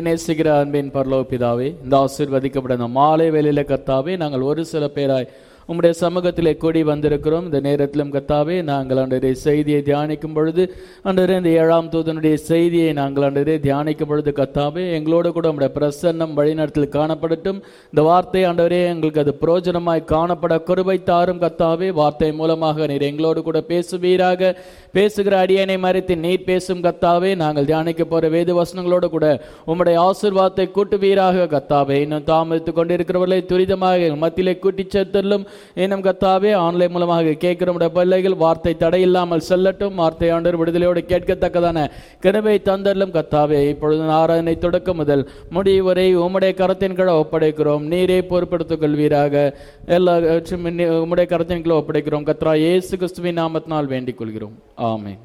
நேசிக்கிற அன்பின் பரலோக பிதாவே இந்த ஆசீர்வதிக்கப்பட்ட இந்த மாலை வேளையில கர்த்தாவே நாங்கள் ஒரு சில பேராய் உம்முடைய சமூகத்திலே கூடி வந்திருக்கிறோம் இந்த நேரத்திலும் கர்த்தாவே நாங்கள் அன்றைய செய்தியை தியானிக்கும் பொழுது அன்றைய இந்த ஏழாம் தூதனுடைய செய்தியை நாங்கள் அன்றைய தியானிக்கும் பொழுது கர்த்தாவே எங்களோடு கூட உம்முடைய பிரசன்னம் வழிநடத்தில் காணப்படட்டும் இந்த வார்த்தை ஆண்டவரே எங்களுக்கு அது பிரயோஜனமாய் காணப்பட கிருபை தாரும் கர்த்தாவே வார்த்தை மூலமாக நீர் எங்களோடு கூட பேசுவீராக பேசுகிற அடியனை மறைத்து நீர் பேசும் கர்த்தாவே நாங்கள் தியானிக்க போற வேத வசனங்களோடு கூட உம்முடைய ஆசீர்வாதத்தை கூட்டுவீராக கர்த்தாவே இன்னும் தாமதித்துக் கொண்டிருக்கிறவர்களை துரிதமாக எங்கள் மத்தியிலே கூட்டிச் சேர்த்தலும் இன்னும் கர்த்தாவே ஆன்லைன் மூலமாக கேட்கிற உம்முடைய பிள்ளைகள் வார்த்தை தடையில்லாமல் செல்லட்டும் வார்த்தை ஆண்டவர் விடுதலையோடு கேட்கத்தக்கதான கிருபை தந்தரலும் கர்த்தாவே இப்பொழுது ஆராதனை தொடக்கம் முதல் முடிவு வரை உம்முடைய கரத்தின் கீழ ஒப்படைக்கிறோம் நீரே பொறுப்படுத்திக் கொள்வீராக எல்லா உம்முடைய கரத்தின் கீழ ஒப்படைக்கிறோம் கத்ரா இயேசு கிறிஸ்துவின் நாமத்தினால் வேண்டிக் கொள்கிறோம் ஆமென்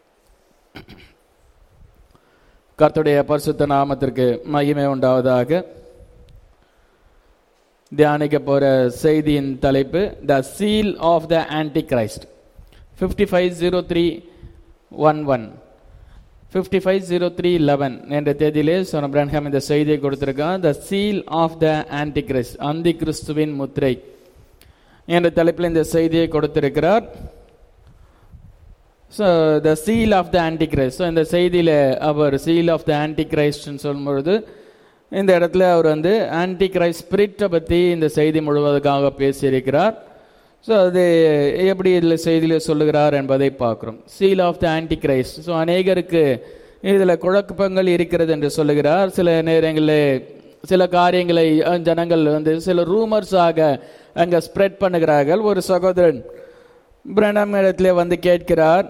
கர்த்தருடைய பரிசுத்த நாமத்திற்கு மகிமை உண்டாவதாக தியானிக்க போற செய்தியின் தலைப்பு the seal of the antichrist fifty five zero three one one fifty five zero three eleven என்ற தேதியிலே சொன்ன பிரன்ஹாம் இந்த செய்தியை கொடுத்திருக்கான் the seal of the antichrist அந்தி கிறிஸ்துவின் முத்திரை என்ற தலைப்பில் இந்த செய்தியை கொடுத்திருக்கிறார் so the seal of the antichrist so இந்த செய்தியில் அவர் சீல் ஆஃப் த ஆன்டி கிரைஸ்ட்னு சொல்லும்பொழுது இந்த இடத்துல அவர் வந்து ஆன்டி கிரைஸ்ட் ஸ்பிரிட்டை பற்றி இந்த செய்தி முழுவதுக்காக பேசியிருக்கிறார் ஸோ அது எப்படி இதில் செய்தியில் சொல்லுகிறார் என்பதை பார்க்குறோம் seal of the antichrist so அநேகருக்கு இதில் குழப்பங்கள் இருக்கிறது என்று சொல்லுகிறார் சில நேரங்களில் சில காரியங்களை அஹ், ஜனங்கள் வந்து சில ரூமர்ஸாக அங்கே ஸ்ப்ரெட் பண்ணுகிறார்கள் ஒரு சகோதரன் பிரணம் இடத்துல வந்து கேட்கிறார்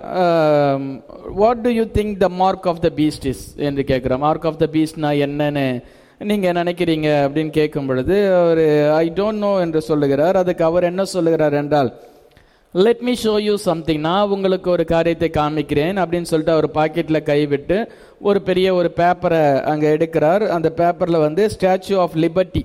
what do you think the mark of the beast is என்று கேட்கிறார் மார்க் ஆஃப் த பீஸ்ட்னா என்னன்னு நீங்க நினைக்கிறீங்க அப்படின்னு கேட்கும் பொழுது அவர் ஐ டோன்ட் நோ என்று சொல்லுகிறார் அதுக்கு அவர் என்ன சொல்லுகிறார் என்றால் let me show you something நான் உங்களுக்கு ஒரு காரியத்தை காமிக்கிறேன் அப்படின்னு சொல்லிட்டு அவர் பாக்கெட்டில் கைவிட்டு ஒரு பெரிய ஒரு பேப்பரை அங்கே எடுக்கிறார் அந்த பேப்பரில் வந்து ஸ்டாச்சு ஆஃப் லிபர்ட்டி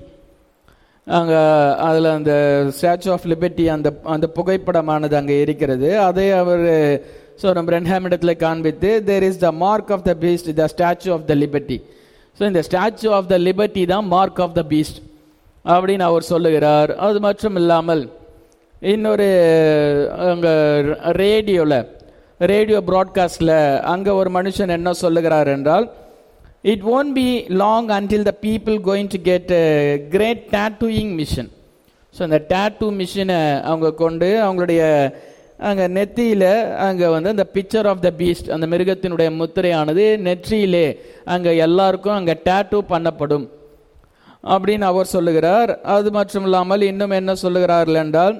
அங்கே அதில் அந்த ஸ்டாச்சு ஆஃப் லிபர்ட்டி அந்த அந்த புகைப்படமானது அங்கே இருக்கிறது அதை அவர் ஸோ நம்ம ரெண்டாம் இடத்துல காண்பித்து there is the mark of the beast the statue of the liberty so இந்த ஸ்டாச்சு ஆஃப் த லிபர்ட்டி தான் மார்க் ஆஃப் த பீஸ்ட் அப்படின்னு அவர் சொல்லுகிறார் அது மட்டும் இல்லாமல் இன்னொரு அங்கே ரேடியோவில் ரேடியோ ப்ராட்காஸ்டில் அங்கே ஒரு மனுஷன் என்ன சொல்லுகிறார் என்றால் it won't be long until the people going to get great tattooing machine so இந்த டேட்டூ மிஷினை அவங்க கொண்டு அவங்களுடைய அங்கே நெத்தியில் அங்கே வந்து அந்த பிக்சர் ஆஃப் த பீஸ்ட் அந்த மிருகத்தினுடைய முத்திரையானது நெற்றியிலே அங்கே எல்லாருக்கும் அங்கே டேட்டூ பண்ணப்படும் அப்படின்னு அவர் சொல்லுகிறார் அது மட்டும் இல்லாமல் இன்னும் என்ன சொல்லுகிறார்கள் என்றால்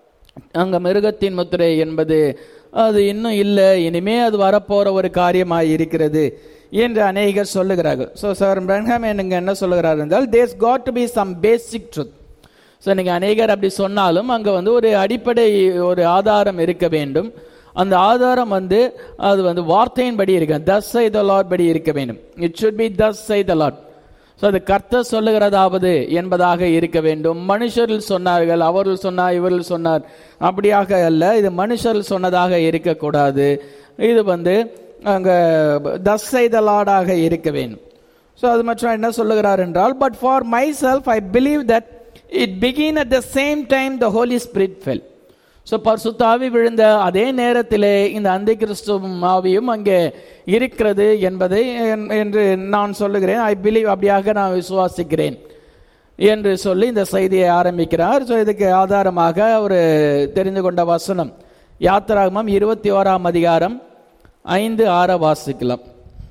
அங்க மிருகத்தின் முத்திரை என்பது அது இன்னும் இல்லை இனிமே அது வரப்போற ஒரு காரியமாய் இருக்கிறது என்று அநேகர் சொல்லுகிறார்கள் ஸோ சார் பிரன்ஹாம் நீங்க என்ன சொல்லுகிறார் என்றால் there's got to be some basic truth so நீங்கள் அநேகர் அப்படி சொன்னாலும் அங்கே வந்து ஒரு அடிப்படை ஒரு ஆதாரம் இருக்க வேண்டும் அந்த ஆதாரம் வந்து அது வந்து வார்த்தையின்படி இருக்க தஸ் சை த லாட் படி இருக்க வேண்டும் it should be thus saith the Lord so அது கர்த்தர் சொல்லுகிறதாவது என்பதாக இருக்க வேண்டும் மனுஷர்கள் சொன்னார்கள் அவர்கள் சொன்னார் இவர்கள் சொன்னார் அப்படியாக அல்ல இது மனுஷர்கள் சொன்னதாக இருக்கக்கூடாது இது வந்து அங்கே தஸ் சை த லாடாக இருக்க வேண்டும் ஸோ அது மட்டும் என்ன சொல்லுகிறார் என்றால் but for myself I believe that it begin at the same time the Holi Spirit fell so பரிசுத்தாவி விழுந்த அதே நேரத்திலே இந்த அந்தி கிறிஸ்துவும் ஆவியும் அங்கே இருக்கிறது என்பதை என்- என்று நான் சொல்லுகிறேன் ஐ பிலீவ் அப்படியாக நான் விசுவாசிக்கிறேன் என்று சொல்லி இந்த செய்தியை ஆரம்பிக்கிறார் ஸோ இதுக்கு ஆதாரமாக ஒரு தெரிந்து கொண்ட வசனம் யாத்திராகமம் இருபத்தி ஓராம் அதிகாரம் ஐந்து ஆற வாசிக்கலாம்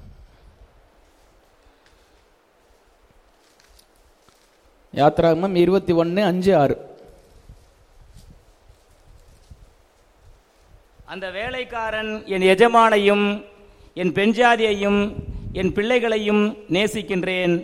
யாத்திராகமம் இருபத்தி ஒன்று அஞ்சு ஆறு அந்த வேலைக்காரன் என் எஜமானையும் என் பெண்ஜாதியையும் என் பிள்ளைகளையும் நேசிக்கின்றேன்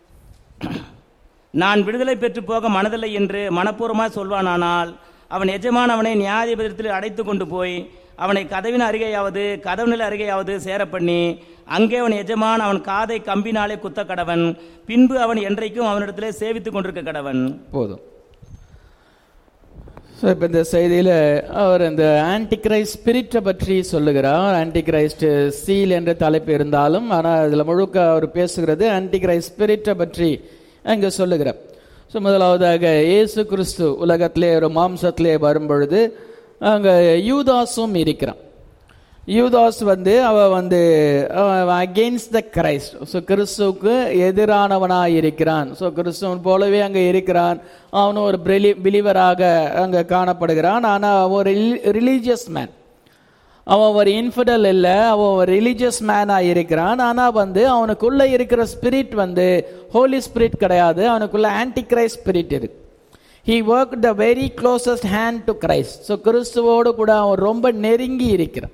நான் விடுதலை பெற்று போக மனதில்லை என்று மனப்பூர்வமாக சொல்வானானால் அவன் எஜமான் அவனை நியாயாதிபதியத்தில் அடைத்து கொண்டு போய் அவனை கதவின் அருகேயாவது கதவு அருகேயாவது சேர பண்ணி அங்கே அவன் எஜமான் அவன் காதை கம்பினாலே குத்த கடவன் பின்பு அவன் என்றைக்கும் அவனிடத்திலே சேவித்துக் கொண்டிருக்க கடவன் போதும் ஸோ இப்போ இந்த செய்தியில் அவர் இந்த ஆன்டிகிரைஸ்ட் ஸ்பிரிட்டை பற்றி சொல்லுகிறார் ஆன்டிகிரைஸ்ட் சீல் என்ற தலைப்பு இருந்தாலும் ஆனால் அதில் முழுக்க அவர் பேசுகிறது ஆன்டிகிரைஸ்ட் ஸ்பிரிட்டை பற்றி அங்கே சொல்லுகிறார் ஸோ முதலாவதாக இயேசு கிறிஸ்து உலகத்திலே ஒரு மாம்சத்திலே வரும்பொழுது அங்கே யூதாஸும் இருக்கிறான் யூதாஸ் வந்து அவ வந்து அகெயின்ஸ்ட் த கிரைஸ்ட் ஸோ கிறிஸ்துவுக்கு எதிரானவனாக இருக்கிறான் ஸோ கிறிஸ்துவன் போலவே அங்கே இருக்கிறான் அவனும் ஒரு பிலி பிலிவராக அங்கே காணப்படுகிறான் ஆனால் அவன் ஒரு ரிலீஜியஸ் மேன் அவன் ஒரு இன்ஃபிடல் இல்லை அவன் ஒரு ரிலீஜியஸ் மேனாக இருக்கிறான் ஆனால் வந்து அவனுக்குள்ளே இருக்கிற ஸ்பிரிட் வந்து ஹோலி ஸ்பிரிட் கிடையாது அவனுக்குள்ள ஆன்டி கிரைஸ்ட் ஸ்பிரிட் இருக்கு he work the very closest hand to Christ so கிறிஸ்துவோடு கூட அவன் ரொம்ப நெருங்கி இருக்கிறான்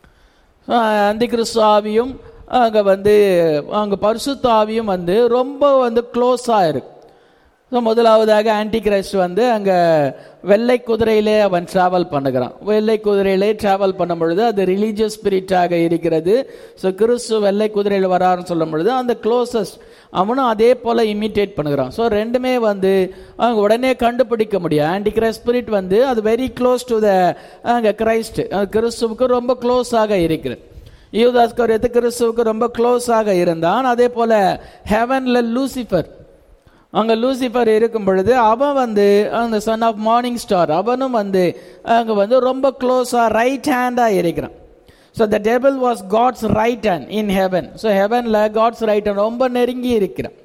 அந்தி கிறிஸ்து ஆவியும் அங்கே வந்து அங்கே பரிசுத்த ஆவியும் வந்து ரொம்ப வந்து க்ளோஸாக இருக்கு ஸோ முதலாவதாக ஆன்டி கிரைஸ்ட் வந்து அங்கே வெள்ளை குதிரையிலே அவன் ட்ராவல் பண்ணுகிறான் வெள்ளை குதிரையிலே ட்ராவல் பண்ணும் பொழுது அது ரிலீஜியஸ் ஸ்பிரிட்டாக இருக்கிறது ஸோ கிறிஸ்து வெள்ளை குதிரையில் வராருன்னு சொல்லும் பொழுது அந்த க்ளோசஸ்ட் அவனும் அதே போல் இமிட்டேட் பண்ணுகிறான் ஸோ ரெண்டுமே வந்து அவங்க உடனே கண்டுபிடிக்க முடியும் ஆன்டி கிரைஸ்ட் ஸ்பிரிட் வந்து அது வெரி க்ளோஸ் டு த அங்கே கிரைஸ்ட் கிறிஸ்துவுக்கு ரொம்ப க்ளோஸாக இருக்கிறது யூதாஸ்கரியத்து கிறிஸ்துவுக்கு ரொம்ப க்ளோஸாக இருந்தான் அதே போல் ஹெவன்ல லூசிஃபர் அங்கே லூசிஃபர் இருக்கும் பொழுது அவன் வந்து அந்த சன் ஆஃப் மார்னிங் ஸ்டார் அவனும் வந்து அங்கே வந்து ரொம்ப க்ளோஸாக ரைட் ஹேண்டாக இருக்கிறான் so the devil was God's right hand in heaven so ஹெவனில் காட்ஸ் ரைட் ஹேண்ட் ரொம்ப நெருங்கி இருக்கிறான்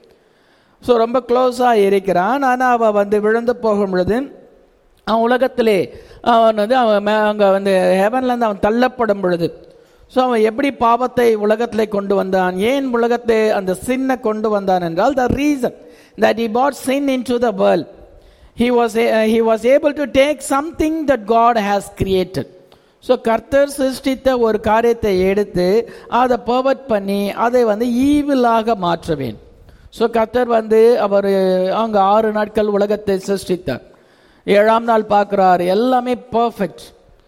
ஸோ ரொம்ப க்ளோஸாக இருக்கிறான் ஆனால் அவன் வந்து விழுந்து போகும் பொழுது அவன் உலகத்திலே அவன் வந்து அவன் அங்கே வந்து ஹெவன்லேருந்து அவன் தள்ளப்படும் பொழுது ஸோ அவன் எப்படி பாவத்தை உலகத்திலே கொண்டு வந்தான் ஏன் உலகத்தை அந்த சின்னை கொண்டு வந்தான் என்றால் the reason that he brought sin into the world. He was, uh, he was able to take something that God has created. So கர்த்தர் சிருஷ்டித்த ஒரு காரியத்தை எடுத்து அதை பர்வர்ட் பண்ணி அதை வந்து ஈவிலாக மாற்ற வேண்டும் ஸோ கர்த்தர் வந்து அவர் அங்கே ஆறு நாட்கள் உலகத்தை சிருஷ்டித்தார் ஏழாம் நாள் பார்க்குறார் எல்லாமே பர்ஃபெக்ட்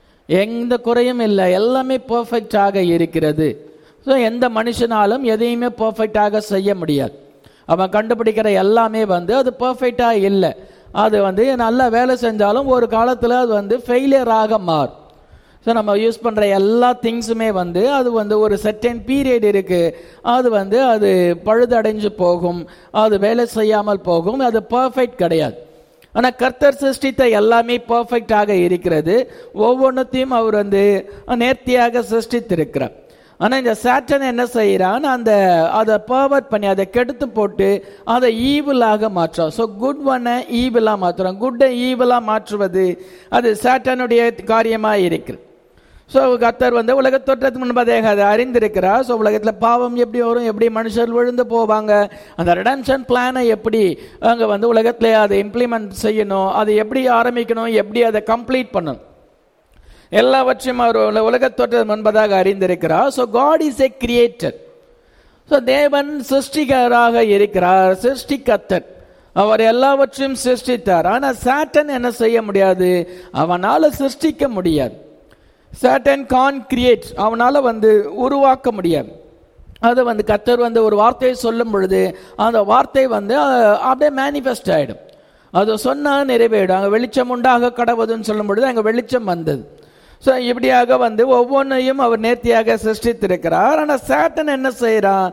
எந்த குறையும் இல்லை எல்லாமே பர்ஃபெக்டாக இருக்கிறது ஸோ எந்த மனுஷனாலும் எதையுமே பர்ஃபெக்டாக செய்ய முடியாது அவன் கண்டுபிடிக்கிற எல்லாமே வந்து அது பர்ஃபெக்டாக இல்லை அது வந்து நல்லா வேலை செஞ்சாலும் ஒரு காலத்தில் அது வந்து ஃபெயிலியராக மாறும் ஸோ நம்ம யூஸ் பண்ணுற எல்லா திங்ஸுமே வந்து அது வந்து ஒரு செட்டன் பீரியட் இருக்குது அது வந்து அது பழுதடைஞ்சு போகும் அது வேலை செய்யாமல் போகும் அது பர்ஃபெக்ட் கிடையாது ஆனால் கர்த்தர் சிருஷ்டித்த எல்லாமே பர்ஃபெக்டாக இருக்கிறது ஒவ்வொன்றத்தையும் அவர் வந்து நேர்த்தியாக சிருஷ்டித்திருக்கிறார் ஆனால் இந்த சேட்டன் என்ன செய்கிறான் அந்த அதை பர்வர்ட் பண்ணி அதை கெடுத்து போட்டு அதை ஈவிலாக மாற்றுறான் ஸோ குட் ஒன்னை ஈவிலாக மாற்றுறான் குட்டை ஈவிலாக மாற்றுவது அது சேட்டனுடைய காரியமாக இருக்குது ஸோ கத்தர் வந்து உலக தோற்றத்துக்கு முன்பதாக அதை அறிந்திருக்கிறார் ஸோ உலகத்தில் பாவம் எப்படி வரும் எப்படி மனுஷர் விழுந்து போவாங்க அந்த ரிடம்ஷன் பிளானை எப்படி அங்கே வந்து உலகத்தில் அதை இம்ப்ளிமெண்ட் செய்யணும் அதை எப்படி ஆரம்பிக்கணும் எப்படி அதை கம்ப்ளீட் பண்ணணும் எல்லாவற்றையும் அவர் உலக தோற்றம் முன்பதாக அறிந்திருக்கிறார் so God is a creator so தேவன் சிருஷ்டிகராக இருக்கிறார் சிருஷ்டிக்கத்தர் அவர் எல்லாவற்றையும் சிருஷ்டித்தார் ஆனால் சாட்டன் என்ன செய்ய முடியாது அவனால் சிருஷ்டிக்க முடியாது சாட்டன் கான் கிரியேட் அவனால் வந்து உருவாக்க முடியாது அது வந்து கத்தர் வந்து ஒரு வார்த்தையை சொல்லும் பொழுது அந்த வார்த்தை வந்து அப்படியே மேனிஃபெஸ்ட் ஆகிடும் அது சொன்னால் நிறைவேடும் அங்கே வெளிச்சம் உண்டாக கடவுதுன்னு சொல்லும் பொழுது அங்கே வெளிச்சம் வந்தது ஸோ இப்படியாக வந்து ஒவ்வொன்றையும் அவர் நேர்த்தியாக சிருஷ்டித்திருக்கிறார் ஆனால் சேட்டன் என்ன செய்கிறான்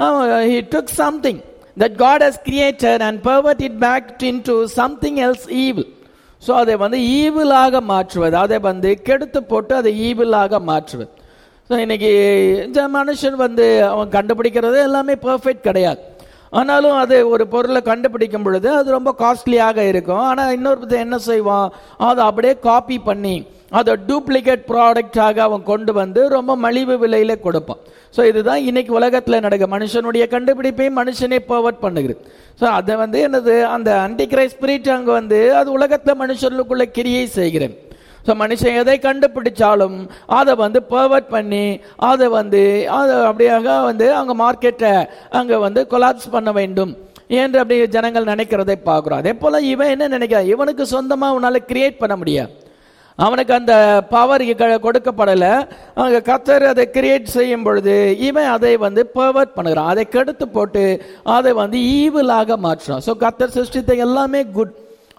he took something that God has created and perverted it back into something else evil so அதை வந்து ஈவிலாக மாற்றுவது அதை வந்து கெடுத்து போட்டு அதை ஈவிலாக மாற்றுவது ஸோ இன்னைக்கு இந்த மனுஷன் வந்து அவன் கண்டுபிடிக்கிறது எல்லாமே பர்ஃபெக்ட் கிடையாது ஆனாலும் அது ஒரு பொருளை கண்டுபிடிக்கும் பொழுது அது ரொம்ப காஸ்ட்லியாக இருக்கும் ஆனால் இன்னொரு என்ன செய்வான் அதை அப்படியே காப்பி பண்ணி அதை டூப்ளிகேட் ப்ராடக்டாக அவன் கொண்டு வந்து ரொம்ப மலிவு விலையில கொடுப்பான் ஸோ இதுதான் இன்னைக்கு உலகத்தில் நடக்க மனுஷனுடைய கண்டுபிடிப்பை மனுஷனே பர்வர்ட் பண்ணுகிறது ஸோ அதை வந்து என்னது அந்த அண்டிகிரை ஸ்பிரிட் அங்கே வந்து அது உலகத்தில் மனுஷர்களுக்குள்ள கிரியை செய்கிறேன் ஸோ மனுஷன் எதை கண்டுபிடிச்சாலும் அதை வந்து பர்வர்ட் பண்ணி அதை வந்து அதை அப்படியாக வந்து அங்கே மார்க்கெட்டை அங்கே வந்து கொலாப்ஸ் பண்ண வேண்டும் என்று அப்படி ஜனங்கள் நினைக்கிறதை பார்க்குறோம் அதே போல் இவன் என்ன நினைக்கிறான் இவனுக்கு சொந்தமாக அவனால் கிரியேட் பண்ண முடியாது அவனுக்கு அந்த பவர் கொடுக்கப்படலை அங்கே கத்தர் அதை கிரியேட் செய்யும் பொழுது இவன் அதை வந்து பர்வர்ட் பண்ணுகிறான் அதை கெடுத்து போட்டு அதை வந்து ஈவிலாக மாற்றுறான் ஸோ கத்தர் சிருஷ்டித்த எல்லாமே குட்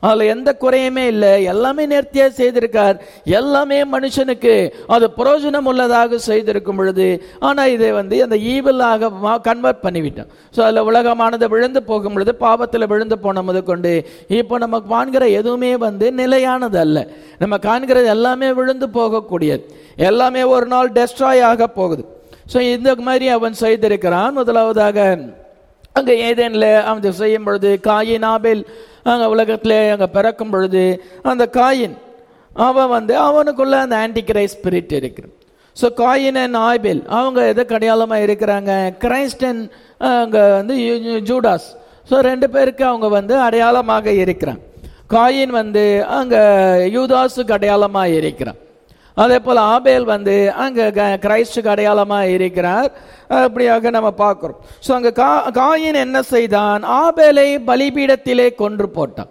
அதுல எந்த குறையுமே இல்லை எல்லாமே நேர்த்தியா செய்திருக்கார் எல்லாமே மனுஷனுக்கு அது பிரயோஜனம் உள்ளதாக செய்திருக்கும் பொழுது ஆனா இதை வந்து அந்த ஈவிலாக கன்வெர்ட் பண்ணிவிட்டான் ஸோ அதுல உலகமானது விழுந்து போகும் பொழுது பாவத்தில் விழுந்து போன முதற்கொண்டு இப்போ நமக்கு காண்கிற எதுவுமே வந்து நிலையானது அல்ல நம்ம காண்கிறது எல்லாமே விழுந்து போகக்கூடியது எல்லாமே ஒரு நாள் டெஸ்ட்ராய் ஆக போகுது ஸோ இந்த மாதிரி அவன் செய்திருக்கிறான் முதலாவதாக அங்க ஏதேன்ல அவன் செய்யும் பொழுது காயின் ஆபேல் அங்க உலகத்திலே அங்க பிறக்கும் பொழுது அந்த காயின் அவன் வந்து அவனுக்குள்ள அந்த ஆன்டிகிரை ஸ்பிரிட் இருக்கு ஸோ காயின் அண்ட் ஆபேல் அவங்க எதுக்கு அடையாளமா இருக்கிறாங்க கிரைஸ்ட் அண்ட் அங்க வந்து யூ- ஜூடாஸ் ஸோ ரெண்டு பேருக்கு அவங்க வந்து அடையாளமாக இருக்கிறாங்க காயின் வந்து அங்க யூதாஸுக்கு அடையாளமா இருக்கிறான் அதே போல ஆபேல் வந்து அங்க க- கிரைஸ்டுக்கு அடையாளமா இருக்கிறார் அப்படியாக நம்ம பார்க்கிறோம் ஸோ அங்க கா- காயின் என்ன செய்தான் ஆபேலை பலிபீடத்திலே கொன்று போட்டான்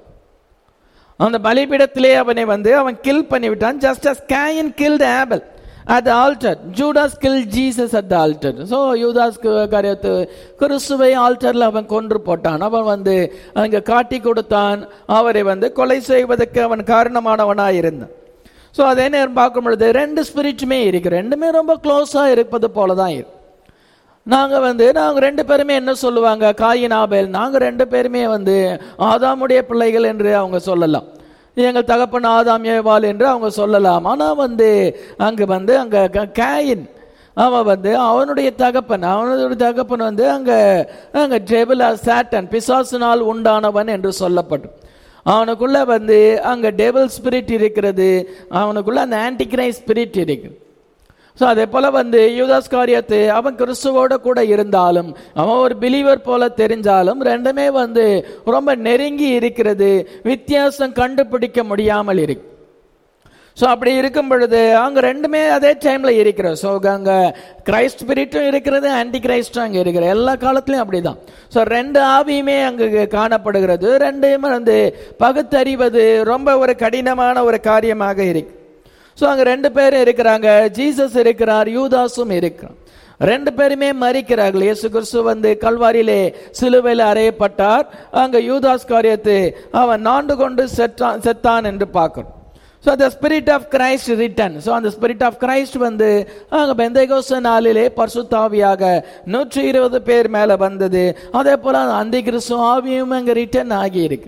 அந்த பலிபீடத்திலே அவனை வந்து அவன் கில் பண்ணி விட்டான் just as Cain killed Abel at the altar Judas kill Jesus at the altar so யூதாஸ் காரியத்து கிறிஸ்துவை ஆல்டர்ல அவன் கொன்று போட்டான் அவன் வந்து அங்க காட்டி கொடுத்தான் அவரை வந்து கொலை செய்வதற்கு அவன் காரணமானவனாய் இருந்தான் ஸோ அதே நேரம் பார்க்கும் பொழுது ரெண்டு ஸ்பிரிட்டுமே இருக்கு ரெண்டுமே ரொம்ப க்ளோஸா இருப்பது போல தான் இருக்கு நாங்க வந்து நாங்க ரெண்டு பேருமே என்ன சொல்லுவாங்க காயின் ஆபேல் நாங்க ரெண்டு பேருமே வந்து ஆதாமுடைய பிள்ளைகள் என்று அவங்க சொல்லலாம் எங்கள் தகப்பன் ஆதாம் ஏவாள் என்று அவங்க சொல்லலாம் ஆனா வந்து அங்க வந்து அங்க க- காயின் அவன் வந்து அவனுடைய தகப்பன் அவனுடைய தகப்பன் வந்து அங்க அங்க டெபிள் சாட்டன் பிசாசினால் உண்டானவன் என்று சொல்லப்படும் அவனுக்குள்ள வந்து அங்க டெபிள் ஸ்பிரிட் இருக்கிறது அவனுக்குள்ள அந்த ஆன்டிகிரை ஸ்பிரிட் இருக்கு ஸோ அதே போல வந்து யூதாஸ் காரியத்து அவன் கிறிஸ்துவோட கூட இருந்தாலும் அவன் ஒரு பிலீவர் போல தெரிஞ்சாலும் ரெண்டுமே வந்து ரொம்ப நெருங்கி இருக்கிறது வித்தியாசம் கண்டுபிடிக்க முடியாமல் இருக்கு ஸோ அப்படி இருக்கும் பொழுது அங்க ரெண்டுமே அதே டைம்ல இருக்கிற ஸோ அங்க கிரைஸ்ட் ஸ்பிரிட்டும் இருக்கிறது ஆன்டி கிரைஸ்டும் அங்க இருக்கிற எல்லா காலத்திலயும் அப்படிதான் ஸோ ரெண்டு ஆவியுமே அங்கு காணப்படுகிறது ரெண்டையுமே வந்து பகுத்தறிவது ரொம்ப ஒரு கடினமான ஒரு காரியமாக இருக்கு ஸோ அங்க ரெண்டு பேரும் இருக்கிறாங்க ஜீசஸ் இருக்கிறார் யூதாஸும் இருக்கிறான் ரெண்டு பேருமே மறிக்கிறார்கள் இயேசு கிறிஸ்து வந்து கல்வாரியிலே சிலுவையில் அறையப்பட்டார் அங்க யூதாஸ் காரியத்தை அவன் நாண்டு கொண்டு செத்தான் செத்தான் என்று பார்க்கிறோம் ஸோ அந்த spirit of Christ return so அந்த ஸ்பிரிட் ஆஃப் கிரைஸ்ட் வந்து அங்கே பெந்தைகோச நாளிலே பரிசுத்தாவியாக நூற்றி இருபது பேர் மேலே வந்தது அதே போல அந்த அந்தி கிறிஸ்து ஆவியும் அங்கே ரிட்டன் ஆகி இருக்கு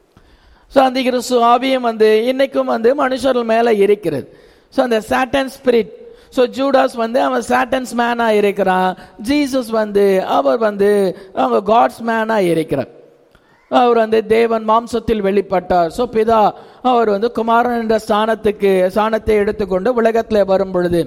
ஸோ அந்த கிறிஸ்து ஆவியும் வந்து இன்னைக்கும் வந்து மனுஷர்கள் மேலே இருக்கிறது ஸோ அந்த சாட்டன் ஸ்பிரிட் ஸோ ஜூடாஸ் வந்து அவன் சாட்டன்ஸ் மேனாக இருக்கிறான் ஜீசஸ் வந்து அவர் வந்து அவங்க காட்ஸ் மேனாக இருக்கிறார் அவர் வந்து தேவன் மாம்சத்தில் வெளிப்பட்டார் ஸோ பிதா அவர் வந்து குமாரன் என்ற ஸ்தானத்துக்கு ஸ்தானத்தை எடுத்துக்கொண்டு உலகத்தில் வரும் பொழுது